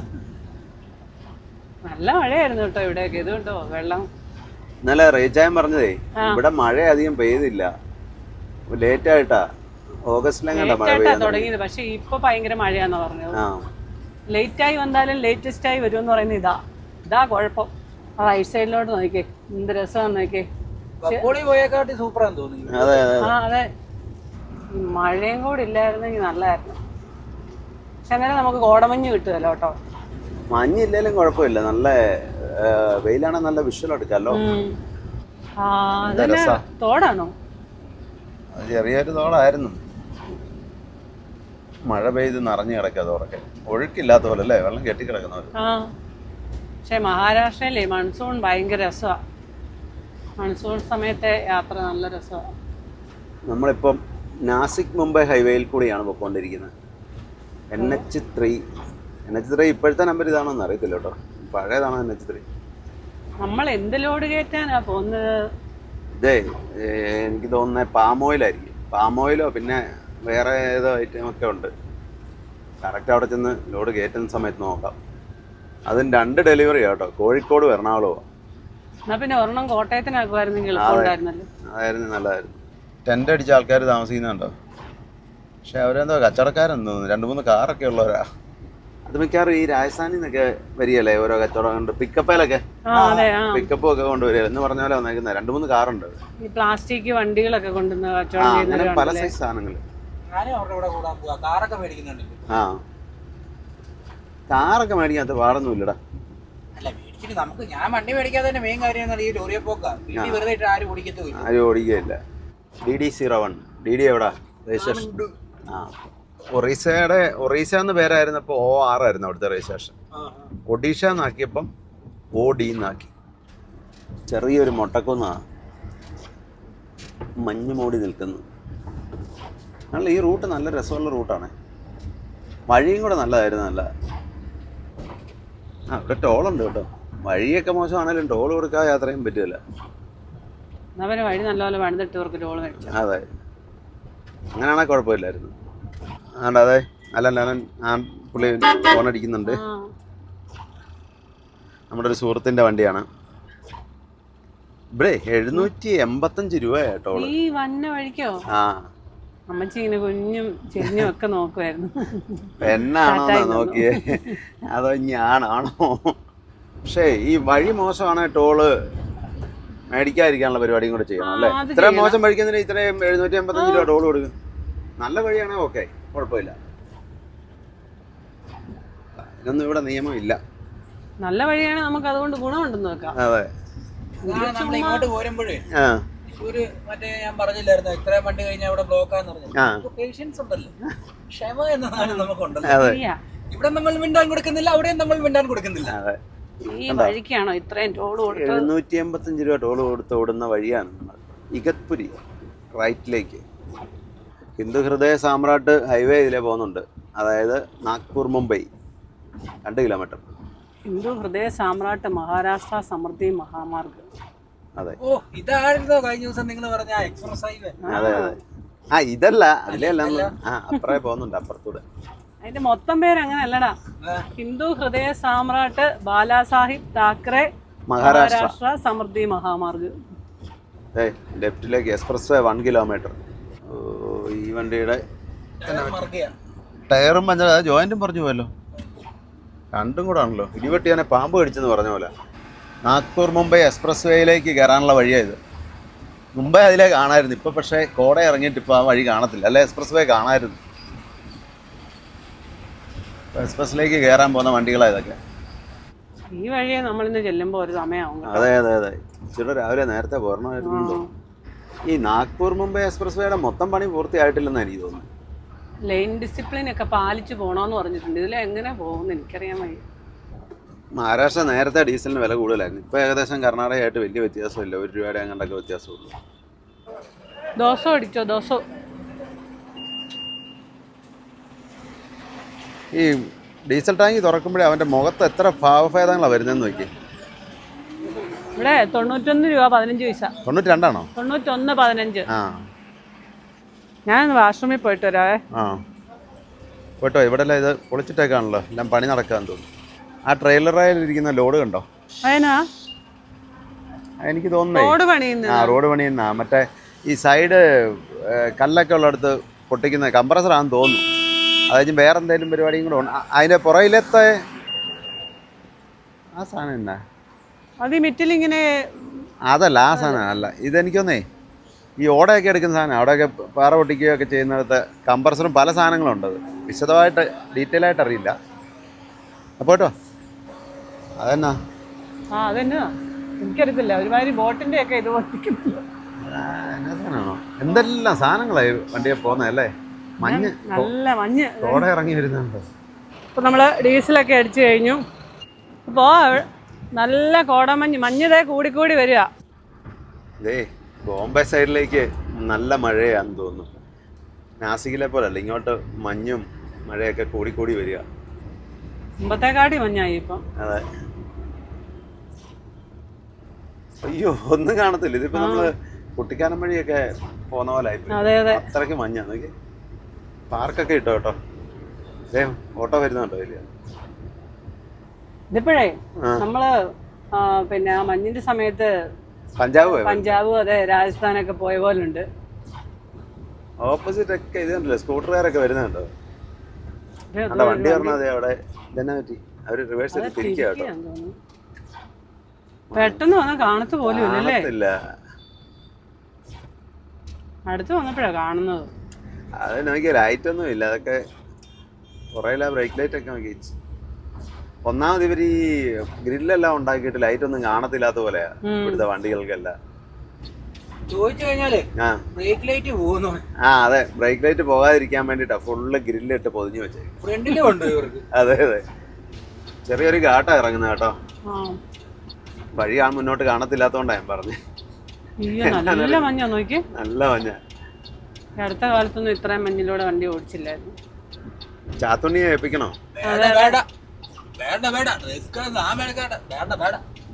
നല്ല മഴയായിരുന്നു കേട്ടോ ഇവിടെയൊക്കെ ഇത് കേട്ടോ വെള്ളം ഇന്നലെ റീചായം പറഞ്ഞതേ ആ. ഇവിടെ മഴ അധികം പെയ്തില്ല ലേറ്റ് ആയിട്ടാ ഓഗസ്റ്റിലെങ്ങാണ്ടാ മഴ ലേറ്റായിട്ടാ പെയ്യാൻ തുടങ്ങി. തുടങ്ങിയത് പക്ഷെ ഇപ്പൊ ഭയങ്കര മഴയാന്ന് പറഞ്ഞത് ആ ലേറ്റ് ആയി വന്നാലും ലേറ്റസ്റ്റ് ആയി വരും എന്ന് പറയുന്നത് ഇതാ ഇതാ കുഴപ്പം റൈറ്റ് സൈഡിലോട്ട് നോക്കിക്കേ എന്ത് രസമാന്ന് നോക്കിയേ ബക്കോളി പോയേക്കാട്ടി സൂപ്പറാന്ന് തോന്നുന്നു അതെ അതെ ആ അതെ ഈ മഴയും കൂടി ഇല്ലായിരുന്നെങ്കിൽ നല്ലതായിരുന്നു പക്ഷെ അന്നേരം നമുക്ക് കോടമഞ്ഞ് കിട്ടുമല്ലോ കേട്ടോ മഞ്ഞില്ലേലും കുഴപ്പമില്ല നല്ല ആ, വെയിലാണെങ്കിൽ നല്ല വിഷ്വൽ എടുക്കാമല്ലോ ഉം. ആ എന്താ അതന്നെ രസാ. തോടാണോ അത് ചെറിയൊരു തോളായിരുന്നു മഴ പെയ്ത് നിറഞ്ഞു കിടക്കുക തോറൊക്കെ ഒഴുക്കില്ലാത്ത പോലെ അല്ലേ വെള്ളം കെട്ടിക്കിടക്കുന്ന പോലെ ആ പക്ഷെ മഹാരാഷ്ട്രയിലെ മൺസൂൺ ഭയങ്കര രസമാണ് മൺസൂൺ സമയത്തെ യാത്ര നല്ല രസമാണ് നമ്മളിപ്പം നാസിക് മുംബൈ ഹൈവേയിൽ കൂടിയാണ് പോയിക്കൊണ്ടിരിക്കുന്നത് N H three N H three ഇപ്പോഴത്തെ നമ്പർ ഇതാണോന്ന് അറിയത്തില്ല കേട്ടോ പഴയതാണോ എൻ എച്ച് ത്രീ നമ്മൾ എന്ത് ലോഡ് കയറ്റാനാ പോകുന്നത് ഇതേ ഏ, എനിക്ക് തോന്നുന്നത് പാം ഓയിലായിരിക്കും പാം ഓയിലോ പിന്നെ വേറെ ഏതോ ഐറ്റം ഒക്കെ ഉണ്ട് കറക്റ്റ് അവിടെ ചെന്ന് ലോഡ് കയറ്റുന്ന സമയത്ത് നോക്കാം അതും രണ്ട് ഡെലിവറി കേട്ടോ കോഴിക്കോട് എറണാകുളമോ എന്നാ പിന്നെ ഒരെണ്ണം കോട്ടയത്തിനാക്കുമായിരുന്നെങ്കിൽ എളുപ്പമുണ്ടായിരുന്നല്ലോ അതായിരുന്നു നല്ലതായിരുന്നു ടെൻ്റ് അടിച്ച ആൾക്കാർ താമസിക്കുന്നുണ്ടോ പക്ഷെ അവരെന്തോ കച്ചവടക്കാരെന്ന് തോന്നുന്നു രണ്ട് മൂന്ന് കാറൊക്കെ ഉള്ളവരാ അത് മിക്കവാറും ഈ രാജസ്ഥാനിൽ നിന്നൊക്കെ വരികയല്ലേ ഓരോ കച്ചവടം കൊണ്ട് പിക്കപ്പയിലൊക്കെ ആ അതെ ആ പിക്കപ്പും ഒക്കെ കൊണ്ടുവരിക എന്ന് പറഞ്ഞ പോലെ വന്നേക്കുന്നത് രണ്ട് മൂന്ന് കാറുണ്ട് ഈ പ്ലാസ്റ്റിക് വണ്ടികളൊക്കെ കൊണ്ടുവന്ന് ആ കച്ചവടം അങ്ങനെ പല ചെയ്യുന്നവരുണ്ടല്ലേ സൈസ് സാധനങ്ങൾ ഞാനും അവരുടെ കൂടെ കൂടാൻ പോവാ കാറൊക്കെ മേടിക്കുന്നുണ്ട് ആ കാറൊക്കെ മേടിക്കാത്ത പാടൊന്നും ഇല്ലടാ അല്ല മേടിച്ചിട്ട് നമുക്ക് ഞാൻ വണ്ടി മേടിക്കാതെ തന്നെ മെയിൻ കാര്യം എന്ന് പറഞ്ഞാൽ ഈ ലോറിയെ പോക്കാ വീട്ടിൽ വെറുതെ ഇട്ട് ആരും ഓടിക്കത്തുമില്ല ആരും ഓടിക്കുകയില്ല D D zero one D D എവിടാ രജിസ്ട്രേഷൻ ആ ഒറീസയുടെ ഒറീസ എന്ന് പേരായിരുന്നപ്പോൾ ഒ ആർ ആയിരുന്നു അവിടുത്തെ രജിസ്ട്രേഷൻ ഒഡീഷ എന്നാക്കിയപ്പം ഒ ഡി എന്നാക്കി ചെറിയൊരു മൊട്ടക്കുന്നാണ് മഞ്ഞ് മൂടി നിൽക്കുന്നു നല്ല ഈ റൂട്ട് നല്ല രസമുള്ള റൂട്ടാണ് വഴിയും കൂടെ നല്ലതായിരുന്നു നല്ല ആ ഇവിടെ ടോളുണ്ട് കേട്ടോ വഴിയൊക്കെ മോശമാണെങ്കിലും ടോൾ കൊടുക്കാതെ യാത്ര ചെയ്യാൻ പറ്റില്ല എന്നാ പിന്നെ വഴി നല്ലപോലെ പണിതിട്ടവർക്ക് ലോഡ് മേടിച്ചു അതെ അങ്ങനെയാണെങ്കിൽ കുഴപ്പമില്ലായിരുന്നു ആണ്ട് അതെ അല്ല അലൻ ആ പുള്ളി ഫോൺ അടിക്കുന്നുണ്ട് ആ നമ്മുടെ ഒരു സുഹൃത്തിൻ്റെ വണ്ടിയാണ് ഇവിടെ എഴുന്നൂറ്റി എൺപത്തഞ്ച് രൂപയാ ടോള് ഈ വന്ന വഴിക്കോ ആ അമ്മച്ചി ഇങ്ങനെ കുഞ്ഞും ചെരിഞ്ഞും ഒക്കെ നോക്കുമായിരുന്നു എന്നാണോ ടാറ്റായി നോക്കിയേ അതോ ഞാനാണോ പക്ഷേ ഈ വഴി മോശമാണ് ടോള് മേടിക്കാതിരിക്കാനുള്ള പരിപാടിയും കൂടെ ചെയ്യണം ആ, അല്ലേ അത് ഇത്രയും ചെയ്യണം. മോശം വഴിക്കുന്നതിന് ഇത്രയും എഴുന്നൂറ്റി എൺപത്തഞ്ച് രൂപ ടോൾ കൊടുക്കും നല്ല വഴിയാണെങ്കിൽ ഓക്കെ കുഴപ്പമില്ല ഇതിനൊന്നും ഇവിടെ നിയമം ഇല്ല നല്ല വഴിയാണ് നമുക്ക് അതുകൊണ്ട് ഗുണമുണ്ടെന്ന് വെക്കാം അതെ അതാണ് നമ്മൾ ഇങ്ങോട്ട് പോരുമ്പോഴേ ആ തൃശ്ശൂര് മറ്റേ ഞാൻ പറഞ്ഞില്ലായിരുന്നു ഇത്രയും വണ്ടി കഴിഞ്ഞാൽ അവിടെ ബ്ലോക്കാന്ന് പറഞ്ഞു ആ. പേഷ്യൻസ് ഉണ്ടല്ലോ ക്ഷമ എന്ന സാധനം നമുക്കുണ്ടല്ലോ അതെ ശരിയാ. ഇവിടെ നമ്മൾ മിണ്ടാൻ കൊടുക്കുന്നില്ല അവിടെയും നമ്മൾ മിണ്ടാൻ കൊടുക്കുന്നില്ല അതെ ഈ വഴിക്കാണോ ഇത്രയും ടോള് കൊടുത്തത് എഴുന്നൂറ്റി എൺപത്തഞ്ച് രൂപ ടോൾ കൊടുത്ത് ഓടുന്ന വഴിയാണ് നമ്മൾ ഇഗത്പുരി റൈറ്റിലേക്ക് ഹിന്ദു ഹൃദയ സാമ്രാട്ട് ഹൈവേ ഇതിലേ പോകുന്നുണ്ട് അതായത് നാഗ്പൂർ മുംബൈ രണ്ട് കിലോമീറ്റർ ഹിന്ദു ഹൃദയ സാമ്രാട്ട് മഹാരാഷ്ട്ര സമൃദ്ധി മഹാമാർഗ് അതെ ഓ ഇതായിരുന്നോ കഴിഞ്ഞ ദിവസം നിങ്ങൾ പറഞ്ഞ എക്സ്പ്രസ് ഹൈവേ അതെ അതെ ആ ഇതല്ല അതിലല്ല ആ അപ്പറേ പോകുന്നുണ്ട് അപ്പുറത്തൂടെ അതിന്റെ മൊത്തം പേര് അങ്ങനെ അല്ലടാ ഹിന്ദു ഹൃദയ സാമ്രാട്ട് ബാലാസാഹിബ് താക്കറെ മഹാരാഷ്ട്ര മഹാരാഷ്ട്ര സമൃദ്ധി മഹാമാർഗ് ഏ ലെഫ്റ്റിലേക്ക് എക്സ്പ്രസ് വേ വൺ കിലോമീറ്റർ ഈ വണ്ടിയുടെ മർഗയ ടയറും പഞ്ച ജോയിന്റും പറഞ്ഞു പോയല്ലോ രണ്ടും കൂടെ ആണല്ലോ ഇടിവെട്ടിയാനെ പാമ്പ് കടിച്ചെന്ന് പറഞ്ഞ പോലെ നാഗ്പൂർ മുംബൈ എക്സ്പ്രസ് വേയിലേക്ക് കയറാനുള്ള വഴിയായത് മുംബൈ അതിലേ കാണായിരുന്നു ഇപ്പൊ പക്ഷേ കോട ഇറങ്ങിയിട്ട് ഇപ്പൊ ആ വഴി കാണത്തില്ല അല്ലെ എക്സ്പ്രസ് വേ കാണായിരുന്നു എക്സ്പ്രസിലേക്ക് കയറാൻ പോകുന്ന വണ്ടികളാണ് ഇതൊക്കെ ഈ വഴിയെ നമ്മളിന്ന് ചെല്ലുമ്പോ ഒരു സമയമാവും കേട്ടോ. അതെ അതെ അതെ ഇച്ചിരി രാവിലെ നേരത്തെ പോരണമായിരുന്നു എന്ന് തോന്നുന്നു. ഈ നാഗ്പൂർ മുംബൈ എക്സ്പ്രസ് വേയുടെ മൊത്തം പണി പൂർത്തിയായിട്ടില്ലെന്ന് എനിക്ക് തോന്നുന്നു ലൈൻ ഡിസിപ്ലിൻ ഒക്കെ പാലിച്ചു പോണോന്ന് പറഞ്ഞിട്ടുണ്ട് ഇതിൽ എങ്ങനെ പോകുമെന്ന് എനിക്കറിയാൻ വയ്യ മഹാരാഷ്ട്ര നേരത്തെ ഡീസലിന് വില കൂടുതലായിരുന്നു ഇപ്പോൾ ഏകദേശം കർണാടകയായിട്ട് വലിയ വ്യത്യാസമില്ല ഒരു രൂപയുടെ അങ്ങോട്ടൊക്കെ വ്യത്യാസമുള്ളൂ ദോശ അടിച്ചോ ദോശ ഈ ഡീസൽ ടാങ്ക് തുറക്കുമ്പോഴേ അവൻ്റെ മുഖത്ത് എത്ര ഭാവഭേദങ്ങളാണ് വരുന്നതെന്ന് നോക്കി ഇവിടെ തൊണ്ണൂറ്റൊന്ന് രൂപ പതിനഞ്ച് പൈസ തൊണ്ണൂറ്റി രണ്ടാണോ തൊണ്ണൂറ്റൊന്ന് പതിനഞ്ച് ആ ഞാൻ വാഷ്റൂമിൽ പോയിട്ട് വരാവേ ആ കേട്ടോ ഇവിടെ എല്ലാം ഇത് പൊളിച്ചിട്ടേക്കാണല്ലോ എല്ലാം പണി നടക്കാന്ന് തോന്നുന്നു ആ ട്രെയിലറായിലിരിക്കുന്ന ലോഡ് കണ്ടോ അതിനാ ആ, എനിക്ക് തോന്നുന്നേ റോഡ് പണിയുന്ന ആ റോഡ് പണിയുന്ന മറ്റേ ഈ സൈഡ് കല്ലൊക്കെ ഉള്ളിടത്ത് പൊട്ടിക്കുന്ന കംപ്രസറാണെന്ന് തോന്നുന്നു അതായത് വേറെ എന്തെങ്കിലും പരിപാടിയും കൂടെ ഉണ്ട് ആ, അതിന്റെ പുറയിലത്തെ ആ സാധനം എന്നാ അത് ഈ മിറ്റിലിങ്ങനെ അതല്ല ആ സാധനം അല്ല ഇതെനിക്കൊന്നേ ഈ ഓടയൊക്കെ എടുക്കുന്ന സാധനം അവിടെയൊക്കെ പാറ പൊട്ടിക്കുകയൊക്കെ ചെയ്യുന്നിടത്ത് കംപ്രസറും പല സാധനങ്ങളും ഉണ്ട് അത് വിശദമായിട്ട് ഡീറ്റെയിൽ ആയിട്ട് അറിയില്ല അപ്പോൾ കേട്ടോ അതെന്നാ ആ അതെന്നാ എനിക്കറിയത്തില്ല ഒരുമാതിരി ബോട്ടിന്റെ ഒക്കെ ഇത് പൊട്ടിക്കുന്നു ആ, എന്നാ സാധനമാണോ എന്തെല്ലാം സാധനങ്ങളായി വണ്ടിയെ പോകുന്നതല്ലേ മഞ്ഞ് നല്ല മഞ്ഞ് ഓട ഇറങ്ങി വരുന്നുണ്ട് ഇപ്പൊ നമ്മള് ഡീസലൊക്കെ അടിച്ചു കഴിഞ്ഞു അപ്പോ നല്ല കോടമഞ്ഞ് മഞ്ഞതേ കൂടിക്കൂടി വരിക ഇതേ ബോംബെ സൈഡിലേക്ക് നല്ല മഴയാന്ന് തോന്നുന്നു നാസിക്കിലെ പോലല്ല ഇങ്ങോട്ട് മഞ്ഞും മഴയൊക്കെ കൂടി കൂടി വരിക മുമ്പത്തെക്കാട്ടി മഞ്ഞായി ഇപ്പം അതെ അയ്യോ ഒന്നും കാണത്തില്ല ഇതിപ്പോ നമ്മള് കുട്ടിക്കാനം വഴിയൊക്കെ പോന്ന പോലെ ആയിപ്പോയി അതെ അതെ അത്രയ്ക്ക് മഞ്ഞാ നോക്കി പാർക്കൊക്കെ ഇട്ടോ കേട്ടോ ഏ ഓട്ടോ വരുന്നുണ്ടോ ഇല്ല ഇതിപ്പോഴേ ആ. നമ്മള് ആ, പിന്നെ ആ മഞ്ഞിന്റെ സമയത്ത് പഞ്ചാബ് പോയോ പഞ്ചാബും അതെ രാജസ്ഥാനൊക്കെ പോയ പോലെ ഉണ്ട് ഓപ്പോസിറ്റ് ഒക്കെ ഇത് കണ്ടില്ലേ സ്കൂട്ടറുകാരൊക്കെ വരുന്നുണ്ടോ അവിടെ വണ്ടി പറഞ്ഞാൽ അതെ അവിടെ ഇതെന്നാ പറ്റി അവര് റിവേഴ്സ് ചെയ്ത് തിരിക്കുക കേട്ടോ പെട്ടെന്ന് വന്നാൽ കാണത്ത് പോലും ഇല്ലല്ലേ കാണത്തില്ല അടുത്ത് വന്നപ്പോഴാ കാണുന്നത് അത് നോക്കിയ ലൈറ്റ് ഒന്നും ഇല്ല അതൊക്കെ കുറേ ബ്രേക്ക് ലൈറ്റ് ഒക്കെ നോക്കി ഒന്നാമത് ഇവർ ഈ ഗ്രില്ലെല്ലാം ഉണ്ടാക്കിയിട്ട് ലൈറ്റ് ഒന്നും കാണത്തില്ലാത്ത പോലെയാ ഉം. ഇവിടുത്തെ വണ്ടികൾക്കെല്ലാം ചോദിച്ചു കഴിഞ്ഞാലേ ആ ബ്രേക്ക് ലൈറ്റ് പോകുന്നു ആ അതെ ബ്രേക്ക് ലൈറ്റ് പോകാതിരിക്കാൻ വേണ്ടിട്ടാ ഫുള്ള് ഗ്രില്ലിട്ട് പൊതിഞ്ഞു വെച്ചേ ഫ്രണ്ടിലും ഉണ്ട് ഇവർക്ക് അതെ അതെ ചെറിയൊരു ഘാട്ടാ ഇറങ്ങുന്നത് കേട്ടോ ആ വഴി ആ മുന്നോട്ട് കാണത്തില്ലാത്തോണ്ടാ ഞാൻ പറഞ്ഞു അയ്യോ നല്ല മഞ്ഞാ നോക്കി നല്ല മഞ്ഞ ഈ അടുത്ത കാലത്തൊന്നും ഇത്രയും മഞ്ഞിലൂടെ വണ്ടി ഓടിച്ചില്ലായിരുന്നു ചാത്തുണ്ണിയെ ഏൽപ്പിക്കണോ വേണ്ട വേണ്ട വേണ്ട വേണ്ട റിസ്ക് നാം എടുക്കണ്ട വേണ്ട വേണ്ട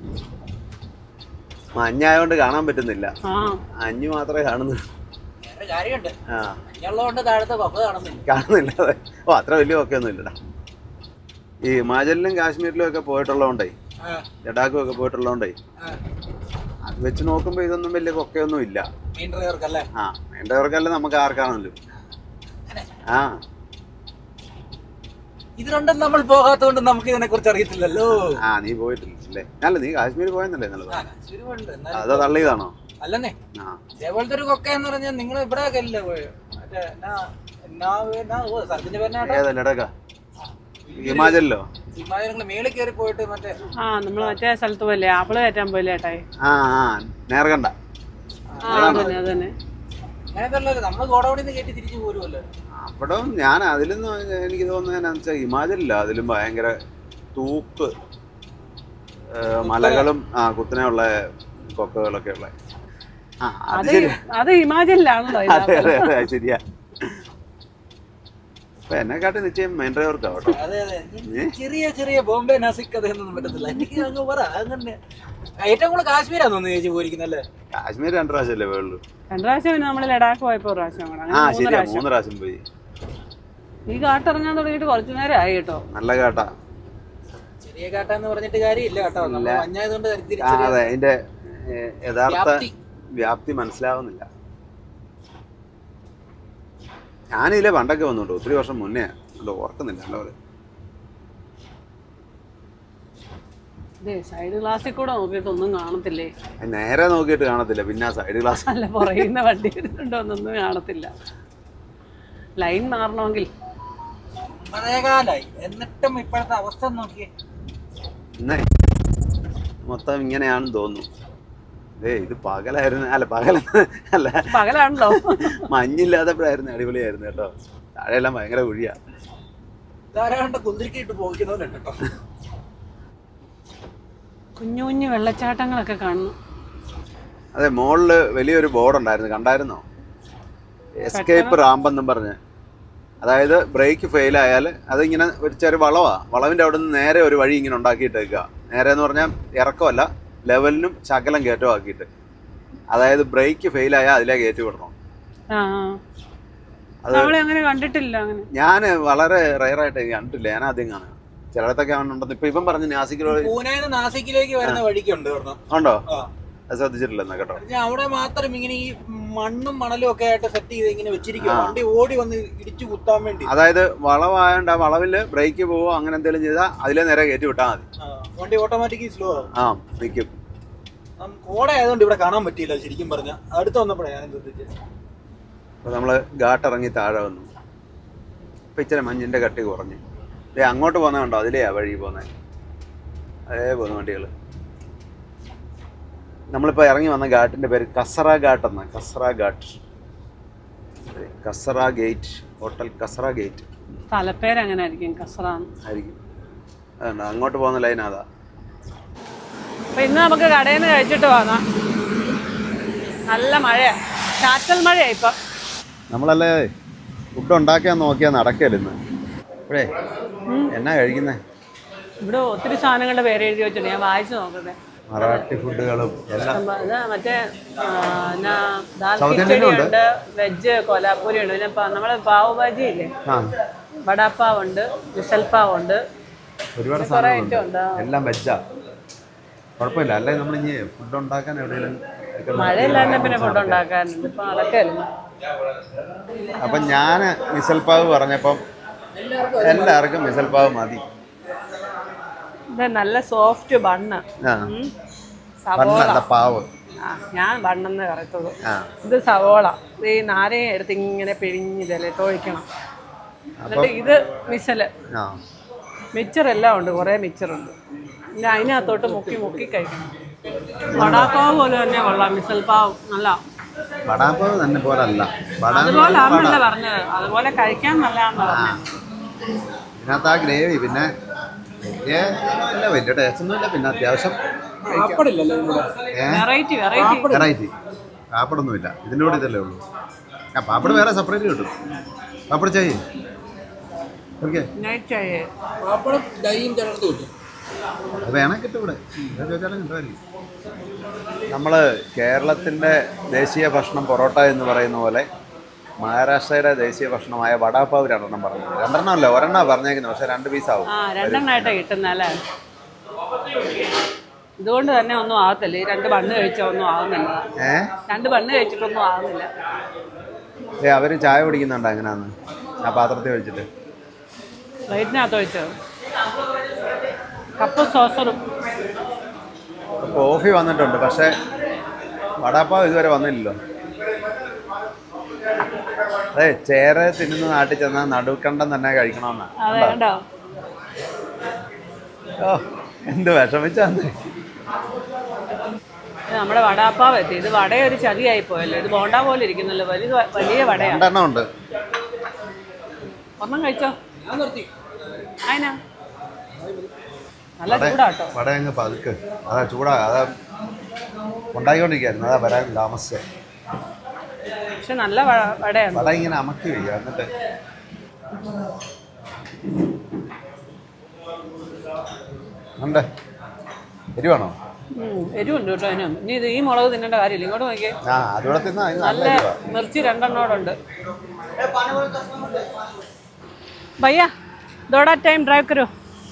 മഞ്ഞായോണ്ട് കാണാൻ പറ്റുന്നില്ല ആ അഞ്ഞു മാത്രമേ കാണുന്നുള്ളൂ വേറെ കാര്യമുണ്ട് ആ മഞ്ഞുള്ളതുകൊണ്ട് താഴത്തെ പപ്പ കാണുന്നില്ല കാണുന്നില്ല അതെ ഓ അത്ര വലിയ ഒക്കെ ഒന്നും ഇല്ലടാ ഈ ഹിമാചലിലും കാശ്മീരിലും ഒക്കെ പോയിട്ടുള്ളതുകൊണ്ടേ ആ, ലഡാക്കും ഒക്കെ പോയിട്ടുള്ളതുകൊണ്ടേ ആ. അത് വെച്ച് നോക്കുമ്പോൾ ഇതൊന്നും വലിയ കൊക്കയൊന്നും ഇല്ല മീൻ ഡ്രൈവർക്കല്ലേ ആ വേണ്ടവർക്കല്ല നമുക്ക് ആർക്കാണല്ലോ ആ ഇത് രണ്ടും നമ്മൾ പോകാത്തതുകൊണ്ട് നമുക്ക് ഇതിനെ കുറിച്ച് അറിയത്തില്ലല്ലോ ആ നീ പോയിട്ടില്ലേ അല്ല നീ കാശ്മീർ പോയെന്നല്ലേ നല്ലത് ആ, ശരിയുണ്ട്. എന്നാലും- അതോ തള്ളിയതാണോ അല്ലെന്നേ ആ ഇതേപോലത്തെ ഒരു കൊക്ക എന്ന് പറഞ്ഞാൽ നിങ്ങൾ ഇവിടെ ഒക്കെ അല്ലേ പോയത് മറ്റേ എന്നാ- എന്നാ എന്നാ ഓ സ്ഥലത്തിന്റെ പേരിനാട്ടോ ഏതല്ല ഇടക്ക ഹിമാചലിലോ നിങ്ങൾ മേളിൽ കയറി പോയിട്ട് മറ്റേ ആ നമ്മൾ മറ്റേ സ്ഥലത്ത് പോയില്ലേ ആപ്പിള് കയറ്റാൻ പോയില്ലേ ഏട്ടായി ആ ആ നേർകണ്ട ആ അതന്നെ അതന്നെ അങ്ങനത്തെ ഉള്ളത് നമ്മൾ ഗോഡൌണിൽ നിന്ന് കയറ്റി തിരിച്ചു പോരുമല്ലോ അവിടെ ഞാൻ അതിലൊന്നും എനിക്ക് തോന്നുന്നത് എന്നാന്ന് വെച്ചാൽ ഹിമാചലില്ല അതിലും ഭയങ്കര തൂക്ക് ഏ, മലകളും ആ കുത്തനെയുള്ള കൊക്കകളൊക്കെ ഉള്ള ആ അത് അത് ശരി അത് ഹിമാചലിലാണല്ലോ ഇത് അതെ അതെ അതെ അത് ശരിയാ അപ്പൊ എന്നെക്കാട്ടി നിശ്ചയം മെയിൻ ഡ്രൈവർക്കാ കേട്ടോ അതെ അതെ ഈ ചെറിയ ചെറിയ ബോംബെ നാസിക് കഥയൊന്നും പറ്റത്തില്ല എനിക്ക് അങ്ങ് പറ അങ്ങനെ ഏറ്റവും കൂടുതൽ കാശ്മീരാന്ന് തോന്നുന്നു ചേച്ചി പോയിരിക്കുന്നല്ലേ കാശ്മീർ രണ്ട് പ്രാവശ്യമല്ലേ വേള്ളൂ രണ്ടു പ്രാവശ്യം പിന്നെ നമ്മൾ ലഡാക്ക് പോയപ്പോ ഒരു പ്രാവശ്യം കൂടെ ആ അങ്ങനെ മൂന്ന് ശരിയാ പ്രാവശ്യം മൂന്ന് പ്രാവശ്യം പോയി ഈ കാട്ടിറങ്ങാൻ തുടങ്ങിയിട്ട് കുറച്ചു നേരം ആയി കേട്ടോ നല്ല കേട്ടാ ചെറിയ കാട്ടാന്ന് പറഞ്ഞിട്ട് കാര്യമില്ല കേട്ടോ നമ്മൾ മഞ്ഞായതുകൊണ്ട് ആ തിരിച്ചറിയാം അതെ അതിന്റെ ഏ, യഥാർത്ഥ വ്യാപ്തി. വ്യാപ്തി മനസ്സിലാവുന്നില്ല ഞാനിതിലെ പണ്ടൊക്കെ വന്നുണ്ട് ഒത്തിരി വർഷം മുന്നേ അത് ഓർക്കുന്നില്ല നല്ലപോലെ ഇതേ സൈഡ് ഗ്ലാസ്സിൽ കൂടെ നോക്കിയിട്ട് ഒന്നും കാണത്തില്ലേ അത് നേരെ നോക്കിയിട്ട് കാണത്തില്ല പിന്നെ ആ സൈഡ് ഗ്ലാസ് അല്ല പുറയുന്ന വണ്ടി വരുന്നുണ്ടോ എന്നൊന്നും കാണത്തില്ല ലൈൻ മാറണമെങ്കിൽ പഴയകാലായി എന്നിട്ടും ഇപ്പോഴത്തെ അവസ്ഥ നോക്കിയേ ഇന്നേ മൊത്തം ഇങ്ങനെയാണെന്ന് തോന്നുന്നു ഏ ഇത് പകലായിരുന്നു അല്ല പകല അല്ല പകലാണല്ലോ മഞ്ഞില്ലാത്തപ്പോഴായിരുന്നു അടിപൊളിയായിരുന്നു കേട്ടോ താഴെയെല്ലാം ഭയങ്കര കുഴിയാ ധാരാളം കുന്തിരിക്കിട്ട് പോയിക്കുന്നവരുണ്ട് കേട്ടോ കുഞ്ഞു കുഞ്ഞു വെള്ളച്ചാട്ടങ്ങളൊക്കെ കാണുന്നു അതെ മുകളില് വലിയൊരു ബോർഡ് ഉണ്ടായിരുന്നു കണ്ടായിരുന്നോ എസ്കേപ്പ് റാമ്പ് എന്നും പറഞ്ഞ് അതായത് ബ്രേക്ക് ഫെയിൽ ആയാൽ അതിങ്ങനെ ഒരു ചെറിയ വളവാ വളവിന്റെ അവിടെ നിന്ന് നേരെ ഒരു വഴി ഇങ്ങനെ ഉണ്ടാക്കിയിട്ടേക്കുക നേരെ എന്ന് പറഞ്ഞാൽ ഇറക്കമല്ല ലെവലിനും ശകലം കയറ്റവും ആക്കിയിട്ട് അതായത് ബ്രേക്ക് ഫെയിൽ ആയാൽ അതിലേ കയറ്റി വിടണം ആ അത് നമ്മളെ അങ്ങനെ കണ്ടിട്ടില്ല അങ്ങനെ ഞാൻ വളരെ റയറായിട്ട് കണ്ടിട്ടില്ല ഞാൻ ആദ്യം കാണുക ചിലയിടത്തൊക്കെ ഉണ്ടെന്ന് ഇപ്പൊ ഇപ്പം പറഞ്ഞു നാസിക്കിലോ പൂനെന്ന് നാസിക്കിലേക്ക് വരുന്ന വഴിക്കുണ്ട് ഒരെണ്ണം ഉണ്ടോ ആ അത് ശ്രദ്ധിച്ചിട്ടില്ല എന്നാ കേട്ടോ ഞാൻ അവിടെ മാത്രം ഇങ്ങനെ ഈ മണ്ണും മണലും ഒക്കെ ആയിട്ട് സെറ്റ് ചെയ്ത് ഇങ്ങനെ വെച്ചിരിക്കുക ആ. വണ്ടി ഓടി വന്ന് ഇടിച്ചു കുത്താൻ വേണ്ടി അതായത് വളവായോണ്ട് ആ വളവില് ബ്രേക്ക് പോവോ അങ്ങനെ എന്തെങ്കിലും ചെയ്താൽ അതിലെ നേരെ കയറ്റി വിട്ടാൽ മതി ആ, വണ്ടി ഓട്ടോമാറ്റിക്കലി സ്ലോ ആവും ആ നിൽക്കും നമുക്ക് കോട ആയതുകൊണ്ട് ഇവിടെ കാണാൻ പറ്റിയില്ല ശരിക്കും പറഞ്ഞ അടുത്ത് വന്നപ്പോഴാണ് ഞാൻ ശ്രദ്ധിച്ചത് അപ്പോൾ നമ്മൾ ഘാട്ടിറങ്ങി താഴെ വന്നു ഇപ്പം ഇച്ചിരി മഞ്ഞിൻ്റെ കട്ടി കുറഞ്ഞു ദേ അങ്ങോട്ട് പോകുന്ന കണ്ടോ അതിലെയാ വഴി പോകുന്നത് അതേ പോകുന്ന വണ്ടികൾ നമ്മളിപ്പോൾ ഇറങ്ങി വന്ന ഘാട്ടിൻ്റെ പേര് കസറ ഘാട്ട് എന്നാ കസറ ഘാട്ട് അതെ, Kasara gate hotel Kasara gate സ്ഥലപ്പേര് അങ്ങനെ ആയിരിക്കും കസറാന്ന് ആയിരിക്കും അതുകൊണ്ട് അങ്ങോട്ട് പോകുന്ന ലൈൻ അതാ അപ്പൊ ഇന്ന് നമുക്ക് കടയിൽ നിന്ന് കഴിച്ചിട്ട് വാങ്ങാം നല്ല മഴയാ ചാറ്റൽ മഴയാ ഇപ്പൊ നമ്മളല്ലേ ഫുഡ് ഉണ്ടാക്കാൻ നോക്കിയാൽ നടക്കല്ല ഇന്ന് ഇപ്പോഴേ എന്നാ കഴിക്കുന്നേ ഇവിടെ ഒത്തിരി സാധനങ്ങളുടെ പേര് എഴുതി വെച്ചിട്ടുണ്ട് ഞാൻ വായിച്ചു നോക്കട്ടെ മറാഠി ഫുഡുകളും എല്ലാം സംഭവം ഇത് മറ്റേ ആ, എന്നാ ദാൽ സൗത്ത് കിച്ചടി ഇന്ത്യനും ഉണ്ട്. ഉണ്ട് വെജ് കൊലാപ്പൂരി ഉണ്ട് പിന്നെ പ- നമ്മളെ പാവ് ഭാജി ഇല്ലേ ആ വടാപ്പാവ് ഉണ്ട് മിസൽ പാവ് ഉണ്ട് ഒരുപാട് കുറേ സാധനങ്ങളുണ്ട് ഐറ്റം ഉണ്ട് എല്ലാം വെച്ചാ കുഴപ്പമില്ല അല്ലെ നമ്മൾ ഇനി ഫുഡ് ഉണ്ടാക്കാൻ എവിടെയെങ്കിലും ഒക്കെ മഴയില്ലാണ്ട് പിന്നെ ഫുഡ് ഉണ്ടാക്കാറുണ്ട് ഇപ്പൊ നടക്കല്ല അപ്പം ഞാൻ മിസൽപ്പാവ് പറഞ്ഞപ്പം എല്ലാവർക്കും മിസൽപ്പാവ് മതി ഇത് നല്ല സോഫ്റ്റ് ബണ്ണ് ആ സവോള പണ്ടല്ല പാവ് ആ ഞാൻ ബണ്ണെന്ന് പറയത്തുള്ളൂ ആ ഇത് സവോള ഇത് ഈ നാരങ്ങ എടുത്ത് ഇങ്ങനെ പിഴിഞ്ഞ് ഇതിലേക്ക് ഒഴിക്കണം എന്നിട്ട് ഇത് മിസല് ആ മിച്ചർ എല്ലാം ഉണ്ട് കുറേ മിച്ചറുണ്ട് പിന്നെ അതിനകത്തോട്ട് മുക്കി മുക്കി കഴിക്കണം വടാപ്പാവ് പോലെ തന്നെ കൊള്ളാം മിസൽ പാവ് നല്ല വടാപ്പാവ് തന്നെ പോലല്ല വടാ അതുപോലെ ആണെന്നല്ല പറഞ്ഞത് അതുപോലെ കഴിക്കാൻ നല്ലതാണെന്ന് പറഞ്ഞത് ഇതിനകത്ത് ആ ഗ്രേവി പിന്നെ വലിയ ഇല്ല വലിയ ടേസ്റ്റ് ഒന്നുമില്ല പിന്നെ അത്യാവശ്യം പാപ്പടില്ലല്ലോ ഇവിടെ വെറൈറ്റി വെറൈറ്റി വെറൈറ്റി പാപ്പടൊന്നുമില്ല ഇതിൻ്റെ കൂടെ ഇതല്ലേ ഉള്ളൂ ആ പാപ്പട് വേറെ സെപ്പറേറ്റ് കിട്ടും പാപ്പട് ചായ ഓക്കെ നൈറ്റ് ചായ പാപ്പടം ഡൈയും ചേർത്ത് കിട്ടും അത് വേണേ കിട്ടും ഇവിടെ ഇവിടെ ചോദിച്ചാലും കിട്ടുമായിരിക്കും നമ്മൾ കേരളത്തിൻ്റെ ദേശീയ ഭക്ഷണം പൊറോട്ട എന്ന് പറയുന്ന പോലെ മഹാരാഷ്ട്രയുടെ ദേശീയ ഭക്ഷണമായ വടാപ്പാവ് രണ്ടെണ്ണം പറഞ്ഞു രണ്ടെണ്ണം അല്ല ഒരെണ്ണം പറഞ്ഞേക്കുന്നത് പക്ഷെ രണ്ട് പീസ് ആവും ആ രണ്ടെണ്ണമായിട്ടാ കിട്ടുന്ന അല്ലേ ഇതുകൊണ്ട് തന്നെ ഒന്നും ആകത്തില്ല ഈ രണ്ട് ബണ്ണ് കഴിച്ചാൽ ഒന്നും ആകുന്നില്ല ഏ രണ്ട് ബണ്ണ് കഴിച്ചിട്ടൊന്നും ആകുന്നില്ല ഏ അവർ ചായ കുടിക്കുന്നുണ്ട് എങ്ങനെയാന്ന് ആ പാത്രത്തിൽ വെച്ചിട്ട് പ്ലേറ്റിനകത്ത് ഒഴിച്ചത് കപ്പ് സോസറും കോഫി വന്നിട്ടുണ്ട് പക്ഷേ വടാപ്പാവ് ഇതുവരെ വന്നില്ലല്ലോ അതെ ചേര തിന്നുന്ന നാട്ടിൽ ചെന്നാൽ നടുക്കണ്ടം തന്നെ കഴിക്കണമെന്നാ അതെ കണ്ടോ ഓ എന്ത് വിഷമിച്ചാന്ന് ഇത് നമ്മുടെ വടാപ്പാവ് എത്തി ഇത് വട ഒരു ചതിയായി പോയല്ലോ ഇത് ബോണ്ട പോലെ ഇരിക്കുന്നല്ലോ വലിയ വലിയ വടയാണ് രണ്ടെണ്ണം ഉണ്ട് ഒരെണ്ണം കഴിച്ചോ ഞാൻ നിർത്തി അതിനാ നല്ല ചൂടാട്ടോ വട അങ്ങ് പതുക്ക് അതാ ചൂടാ അതാ ഉണ്ടാക്കിക്കൊണ്ടിരിക്കുകയായിരുന്നു അതാ വരാൻ താമസിച്ചേ പക്ഷെ നല്ല വ- വടയാണ് വട ഇങ്ങനെ അമക്കി വയ്ക്കുക എന്നിട്ട് ഉണ്ട് എരിവാണോ ഉം, എരിവുണ്ട് കേട്ടോ അതിനും ഇനി ഇത് ഈ മുളക് തിന്നേണ്ട കാര്യമില്ല ഇങ്ങോട്ട് നോക്കിയേ ആ അതുകൂടെ തിന്നാ ഇത് നല്ല നല്ല എരിവാ മിർച്ചി രണ്ടെണ്ണോടുണ്ട് ഭയ്യ ദോടാ ടൈം ഡ്രൈവ് കരോ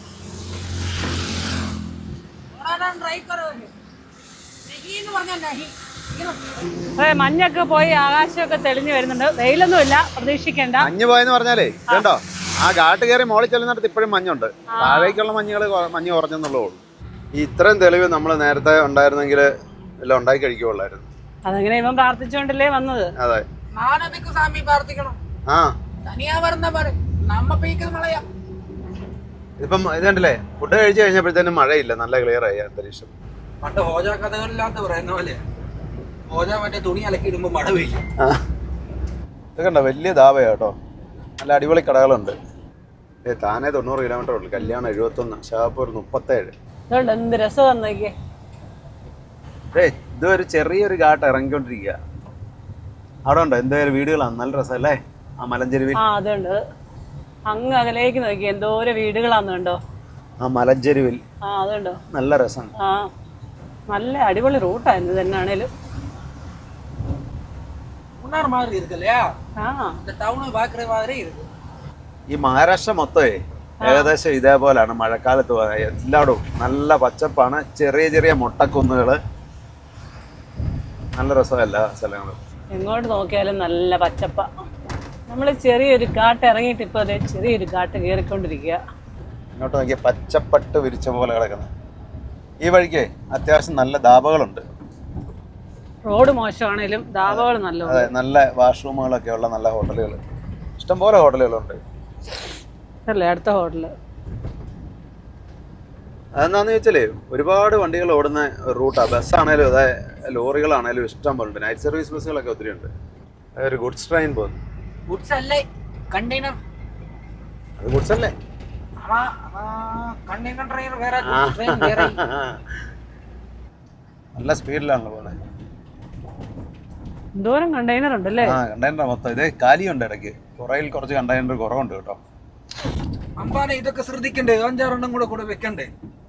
അതെ മഞ്ഞൊക്കെ പോയി ആകാശമൊക്കെ തെളിഞ്ഞു വരുന്നുണ്ട് വെയിലൊന്നുമില്ല പ്രതീക്ഷിക്കേണ്ട മഞ്ഞ് പോയെന്ന് പറഞ്ഞാലേ ഇതുണ്ടോ ആ ഘാട്ട് കയറി മോളിൽ ചെല്ലുന്നിടത്ത് ഇപ്പോഴും മഞ്ഞുണ്ട് താഴേക്കുള്ള മഞ്ഞുകൾ മഞ്ഞ് കുറഞ്ഞെന്നുള്ളൂ ഈ ഇത്രയും തെളിവ് നമ്മൾ നേരത്തെ ഉണ്ടായിരുന്നെങ്കിൽ എല്ലാം ഉണ്ടാക്കി കഴിക്കുള്ളായിരുന്നു അതെങ്ങനെ ഇവൻ പ്രാർത്ഥിച്ചുകൊണ്ടല്ലേ വന്നത് അതെ നാനതിക്ക് സ്വാമി പ്രാർത്ഥിക്കണം ആ തനിയാ വരുന്ന പറ നമ്മ പീക്കുന്നത് മളയാ ഇതിപ്പം ഇത് കണ്ടില്ലേ ഫുഡ് കഴിച്ചു കഴിഞ്ഞപ്പോഴത്തേനും മഴയില്ല നല്ല ക്ലിയർ ആയി അന്തരീക്ഷം പണ്ട് ഹോജ കഥകളില്ലാത്ത പറയുന്ന പോലെ ഹോജ മറ്റേ തുണി അലക്കി ഇടുമ്പോ മഴ പെയ്യും ആ. ഇത് കണ്ടോ വലിയ ധാബയാ കേട്ടോ നല്ല അടിപൊളി കടകളുണ്ട് ഏ താനേ തൊണ്ണൂറ് കിലോമീറ്റർ ഉള്ളു കല്യാണം എഴുപത്തൊന്ന് ഷാപ്പൂർ മുപ്പത്തേഴ് അതുകൊണ്ട് എന്ത് രസം വന്നേക്കേ ഏ ഇതൊരു ചെറിയൊരു ഘാട്ട് ഇറങ്ങിക്കൊണ്ടിരിക്കുക അവിടെ ഉണ്ടോ എന്തായാലും വീടുകളാണ് നല്ല രസമല്ലേ ആ മലഞ്ചെരുവിൽ ആ അതുണ്ട് അങ്ങ് അകലേക്ക് നോക്കി എന്തോരം വീടുകളാന്ന് കണ്ടോ ആ മലഞ്ചെരുവിൽ ആ അതുണ്ടോ നല്ല രസം ആ നല്ല അടിപൊളി റൂട്ടായിരുന്നു തന്നെയാണേലും முன்னாடி மாதிரி இருக்கு இல்லையா ആ இந்த டவுனு பாக்குற மாதிரி இருக்கு ഈ മഹാരാഷ്ട്ര മൊത്തമേ ഏകദേശം ഇതേപോലാണ് മഴക്കാലത്ത് പോയ എല്ലായിടവും നല്ല പച്ചപ്പാണ് ചെറിയ ചെറിയ മുട്ടക്കുന്നുകള് നല്ല രസമാണ് എല്ലാ സ്ഥലങ്ങളും എങ്ങോട്ട് നോക്കിയാലും നല്ല പച്ചപ്പ നമ്മൾ ചെറിയൊരു കാട്ട് ഇറങ്ങിയിട്ട് ഇപ്പോൾ അതെ ചെറിയൊരു കാട്ട് കയറിക്കൊണ്ടിരിക്കുക ഇങ്ങോട്ട് നോക്കിയ പച്ചപ്പട്ട് വിരിച്ച പോലെ കിടക്കുന്നത് ഈ വഴിക്ക് അത്യാവശ്യം നല്ല ധാബകളുണ്ട് റോഡ് മോശമാണേലും ധാബകൾ നല്ല അതെ നല്ല വാഷ്റൂമുകളൊക്കെ ഉള്ള നല്ല ഹോട്ടലുകൾ ഇഷ്ടംപോലെ ഹോട്ടലുകളുണ്ട് അല്ലേ അടുത്ത ഹോട്ടല് അതെന്താന്ന് വെച്ചാലേ ഒരുപാട് വണ്ടികൾ ഓടുന്ന റൂട്ടാണ് ബസ്സാണേലും അതെ ലോറികളാണേലും ഇഷ്ടം പോലെ ഉണ്ട് നൈറ്റ് സർവീസ് ബസ്സുകളൊക്കെ ഒത്തിരി ഉണ്ട് അത് ഒരു ഗുഡ്സ് ട്രെയിൻ പോകുന്നു குட்ஸ் அல்ல கண்டெய்னர் അത് ഗുഡ്സ് അല്ലേ ஆமா ஆமா கண்டெய்னர் டிரைவர் வேற ആ. train வேற നല്ല സ്പീഡിലാണല്ലോ പോകുന്നത് എന്തോരം കണ്ടെയ്നർ ഉണ്ടല്ലേ ആ കണ്ടെയ്നർ മൊത്തം ഇതേ കാലിയുണ്ട് ഇടയ്ക്ക് പുറയിൽ കുറച്ച് കണ്ടെയ്നർ കുറവുണ്ട് കേട്ടോ അമ്പാനെ ഇതൊക്കെ ശ്രദ്ധിക്കണ്ടേ അഞ്ചാറെണ്ണം കൂടെ കൂടെ വെക്കണ്ടേ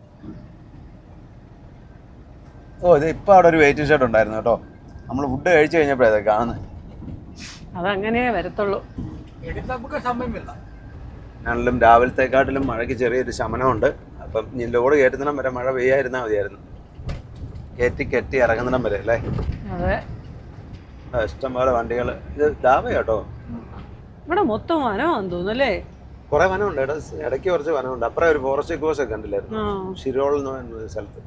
ഓ ഇത് ഇപ്പം അവിടെ ഒരു വെയിറ്റിംഗ് ഷർട്ട് ഉണ്ടായിരുന്നു കേട്ടോ നമ്മൾ ഫുഡ് കഴിച്ചു കഴിഞ്ഞപ്പോഴേ അതൊക്കെ കാണുന്നത് അതങ്ങനെ വരത്തുള്ളൂ എടുത്തപ്പോ സമയമില്ല ഞാനെല്ലാം രാവിലത്തെക്കാട്ടിലും മഴയ്ക്ക് ചെറിയൊരു ശമനമുണ്ട് അപ്പം ഇനി ലോഡ് കയറ്റുന്നിടം വരെ മഴ പെയ്യായിരുന്നാൽ മതിയായിരുന്നു കയറ്റി കെട്ടി ഇറങ്ങുന്നിടം വരെ അല്ലേ അതെ ആ, ഇഷ്ടംപോലെ വണ്ടികൾ ഇത് ധാബ കേട്ടോ ഇവിടെ മൊത്തം വനമാണെന്ന് തോന്നുന്നു അല്ലേ കുറെ വനമുണ്ട് ഇട ഇടയ്ക്ക് കുറച്ച് വനമുണ്ട് അപ്പുറം ഒരു ഫോറസ്റ്റ് കോഴ്സ് ഒക്കെ കണ്ടില്ലായിരുന്നു ആ ഷിരോൾ എന്ന് പറയുന്ന ഒരു സ്ഥലത്ത്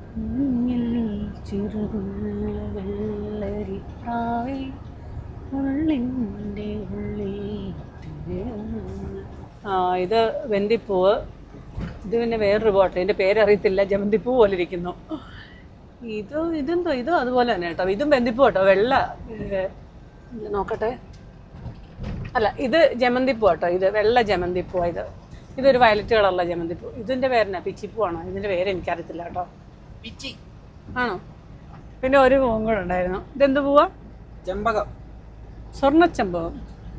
ആ ഇത് വെന്തിപ്പൂവ് ഇത് പിന്നെ വേറൊരു ബോട്ട് ഇതിൻ്റെ പേരറിയത്തില്ല ജമന്തിപ്പൂ പോലെ ഇരിക്കുന്നു ഇത് ഇതെന്തോ ഇതും അതുപോലെ തന്നെ കേട്ടോ ഇതും വെന്തിപ്പൂ കേട്ടോ വെള്ള ഇത് നോക്കട്ടെ അല്ല ഇത് ജമന്തിപ്പൂ കേട്ടോ ഇത് വെള്ള ജമന്തിപ്പൂ ഇത് ഇതൊരു വയലറ്റ് കളറുള്ള ജമന്തിപ്പൂ ഇതിൻ്റെ പേരെന്നാ പിച്ചിപ്പൂ ആണോ ഇതിൻ്റെ പേര് എനിക്കറിയത്തില്ല കേട്ടോ പിച്ചി ആണോ പിന്നെ ഒരു പൂവും കൂടെ ഉണ്ടായിരുന്നു ഇതെന്ത് പൂവാ ചെമ്പകം സ്വർണ്ണച്ചമ്പകം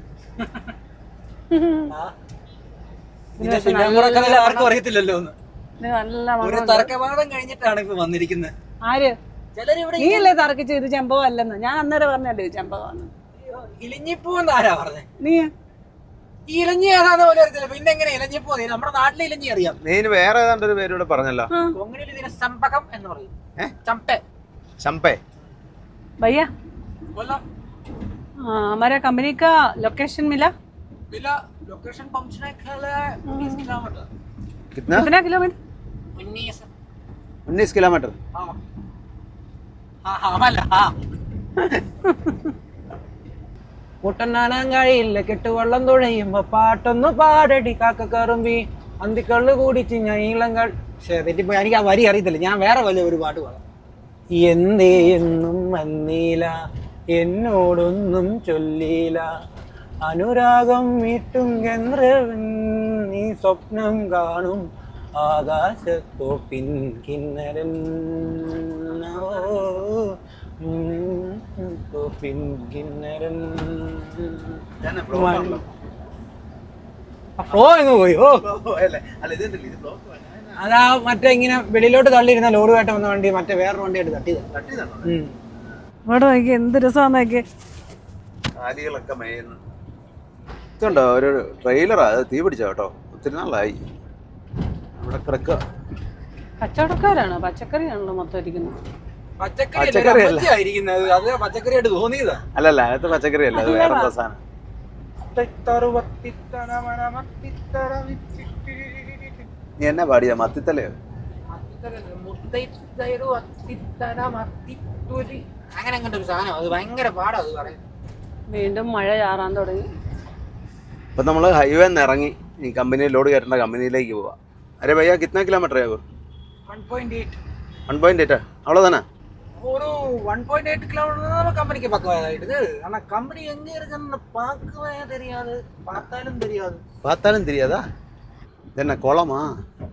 ഇത് പിന്നാമ്പുറക്കഥ ആർക്കും അറിയത്തില്ലല്ലോ എന്ന് ഇത് നല്ല ഒരു മണം തർക്കവാദം കഴിഞ്ഞിട്ടാണ് ഇപ്പൊ വന്നിരിക്കുന്നത് ആര് ചിലരിവിടെ നീ അല്ലേ തർക്കിച്ച് ഇത് ചെമ്പകം അല്ലെന്ന് ഞാൻ അന്നേരം പറഞ്ഞല്ലേ ഇത് ചെമ്പകമാണ് ഇലഞ്ഞിപ്പൂന്ന് ആരാ പറഞ്ഞത് നീ ഈ ഇലഞ്ഞി ഏതാന്ന് പോലും അറിയത്തില്ല പിന്നെ എങ്ങനെ ഇലഞ്ഞിപ്പൂ നീ നമ്മുടെ നാട്ടിലെ ഇലഞ്ഞി അറിയാം നീ ഇനി വേറെ ഏതാണ്ട് ഒരു പേരൂടെ പറഞ്ഞല്ലോ കൊങ്ങിണിൽ ഇതിനെ സമ്പകം എന്ന് പറയും ഏ? ചമ്പെ ശമ്പേ भैया കൊല്ലം हाँ, हमारे कंपनी का लोकेशन मिला बिला लोकेशन पहुंचने के लिए उन्नीस किलोमीटर कितना എത്ര കിലോമീറ്റർ उन्नीस उन्नीस किलोमीटर हाँ हाँ हाँ മല്ല ആ മുട്ടനാനാൻ കഴിയില്ല കെട്ടുവെള്ളം തുഴയുമ്പോ പാട്ടൊന്ന് പാടടി കാക്ക കറുമ്പി അന്തിക്കള്ള് കൂടിച്ച് ഞീളങ്ങൾ പക്ഷേ തെറ്റിപ്പോയി എനിക്ക് ആ വരി അറിയത്തില്ല ഞാൻ വേറെ വല്ല ഒരു പാട്ട് പാടാം എന്തേ എന്നും വന്നീല എന്നോടൊന്നും ചൊല്ലീല അനുരാഗം വീട്ടും ചന്ദ്രവൻ നീ സ്വപ്നം കാണും ആകാശത്തോപ്പിൻ കിന്നരൻ ഓ, ഉം, തോപ്പിൻ കിന്നരൻ ഫ്ലോ അങ്ങ് പോയി ഓ അതാ മറ്റേ ഇങ്ങനെ വെളിയിലോട്ട് തള്ളിയിരുന്ന ലോഡ് വേട്ട വന്ന വണ്ടി മറ്റേ വേറൊരു വണ്ടിയായിട്ട് തട്ടിയതാ ഉം. ഇവിടെ നോക്കി എന്ത് രസമാന്ന് നോക്കി കാലികളൊക്കെ മേയുന്നു ഇതുണ്ടോ ഒരു ട്രെയിലറാ അത് തീ പിടിച്ച കേട്ടോ ഒത്തിരി നാളായി ഇവിടെ കിടക്കുക കച്ചവടക്കാരാണ് പച്ചക്കറിയാണല്ലോ മൊത്തം ഇരിക്കുന്നത് പച്ചക്കറി പച്ചക്കറി അല്ല. ആയിരിക്കുന്നത് അത് പച്ചക്കറിയായിട്ട് തോന്നിയതാ അല്ലല്ല അകത്ത് പച്ചക്കറി അല്ല അത് വേറെ എന്തോ സാധനം നീ എന്നെ പാടിയ മത്തിത്തലയോ അങ്ങനെ അങ്ങോട്ട് ഒരു സാധനം അത് ഭയങ്കര പാടാ അത് പറയാൻ വീണ്ടും മഴ ചാറാൻ തുടങ്ങി ഇപ്പം നമ്മൾ ഹൈവേ നിന്ന് ഇറങ്ങി ഈ കമ്പനി ലോഡ് കയറ്റേണ്ട കമ്പനിയിലേക്ക് പോവാ അരെ ഭയ്യ കിतना കിലോമീറ്റർ ആകും one point eight one point eight അவ்வளோதானே ஒரு ஒன் பாயிண்ட் எயிட் கிலோமீட்டர் கம்பெனிக்கு பக்கம் ஆயிடுது ஆனா கம்பெனி எங்க இருக்குன்னு பார்க்கவே தெரியாது பார்த்தாலும் தெரியாது பார்த்தாலும் தெரியாதா ഇതെന്നെ കുളമാ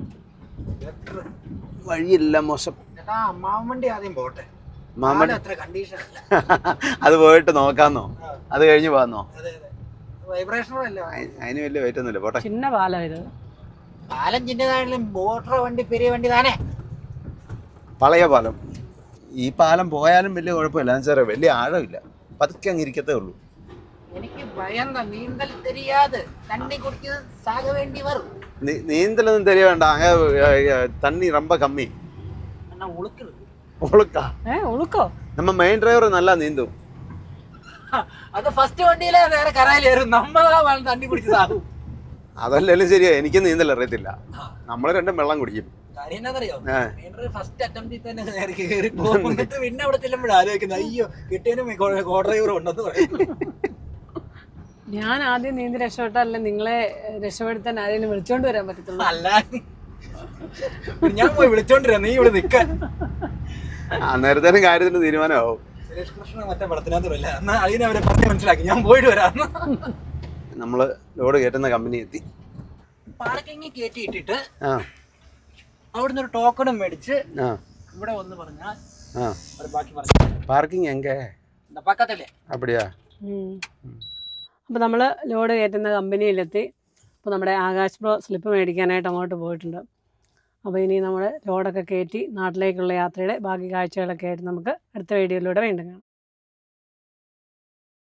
വഴിയെല്ലാം മോശം ചേട്ടാ മാമണ്ടി ആദ്യം പോട്ടെ മാമൻ ആടെ അത്ര കണ്ടീഷൻ അല്ല അത് പോയിട്ട് നോക്കാന്നോ അത് കഴിഞ്ഞ് പോകാന്നോ അതെ അതെ വൈബ്രേഷനും അല്ല അയി- അതിന് വലിയ വെയിറ്റ് ഒന്നുമില്ല പോട്ടെ ചിന്ന പാലം ഇത് പാലം ചിന്നതായാലും മോട്ടർ വണ്ടി പെരിയ വണ്ടി താനേ പളയ പാലം ഈ പാലം പോയാലും വലിയ കുഴപ്പമില്ല എന്ന് വെച്ചാൽ വലിയ ആഴമില്ല പതുക്കെ അങ്ങ് ഇരിക്കത്തേ ഉള്ളൂ എനിക്ക് ഭയം നീന്തൽ தெரியாது தண்ணி குடிக்கிறது சாக வேண்டி வரும் നീ- നീന്തലൊന്നും തെரிய വേണ്ട അങ്ങ് തണ്ണി ரொம்ப കമ്മി ஆனா உழுக்குது ഒളുക്കാ ഏ ഉളുക്കോ നമ്മ മെയിൻ ഡ്രൈവർ നല്ല നീന്തും അത് ഫസ്റ്റ് വണ്ടിയിലെ നേരെ കരയിലേറും നമ്മളാ വെള്ളം തണ്ണി കുടിച്ച് സാകും അതല്ലെങ്കിലും ശരിയാ എനിക്ക് നീന്തൽ അറിയത്തില്ല നമ്മൾ രണ്ടും വെള്ളം കുടിക്കും കാര്യം എന്താണെന്നറിയോ ആ. ഫസ്റ്റ് അറ്റംപ്റ്റിൽ തന്നെ നേരെ കയറി പോകും എന്നിട്ട് പിന്നെ അവിടെ ചെല്ലുമ്പോഴാണ് ആലോചിക്കുന്നത് അയ്യോ കിട്ടിയതിനും കോ ഡ്രൈവർ ഉണ്ടെന്ന് പറയുന്നു ഞാൻ ആദ്യം നീന്തി രക്ഷപ്പെട്ടല്ലേ നിങ്ങളെ രക്ഷപ്പെടുത്താൻ ആരെങ്കിലും വിളിച്ചോണ്ട് വരാൻ പറ്റത്തുള്ളൂ അല്ല ഞാൻ പോയി വിളിച്ചോണ്ടിരാ നീ ഇവിടെ നിക്കാൻ അന്നേരത്തേനും കാര്യത്തിന് തീരുമാനമാവും സുരേഷ് കൃഷ്ണ മറ്റേ പടത്തിനകത്ത് വരില്ല എന്നാ അതിനെ അവരെ പറഞ്ഞ് മനസ്സിലാക്കി ഞാൻ പോയിട്ട് വരാം നമ്മൾ ലോഡ് കയറ്റുന്ന കമ്പനി എത്തി പാർക്കിങ് കയറ്റി ഇട്ടിട്ട് ആ അവിടുന്ന് ഒരു ടോക്കണും മേടിച്ച് ആ ഇവിടെ വന്ന് പറഞ്ഞാൽ ആ അവർ ബാക്കി പറഞ്ഞു പാർക്കിംഗ് എങ്ക இந்த பக்கத்துல അപ്പടിയാ അപ്പോൾ നമ്മൾ ലോഡ് കയറ്റുന്ന കമ്പനിയിലെത്തി അപ്പോൾ നമ്മുടെ ആകാശ് പ്രോ സ്ലിപ്പ് മേടിക്കാനായിട്ട് അങ്ങോട്ട് പോയിട്ടുണ്ട് അപ്പോൾ ഇനി നമ്മൾ ലോഡൊക്കെ കയറ്റി നാട്ടിലേക്കുള്ള യാത്രയുടെ ബാക്കി കാഴ്ചകളൊക്കെ ആയിട്ട് നമുക്ക് അടുത്ത വീഡിയോയിലൂടെ വീണ്ടും കാണാം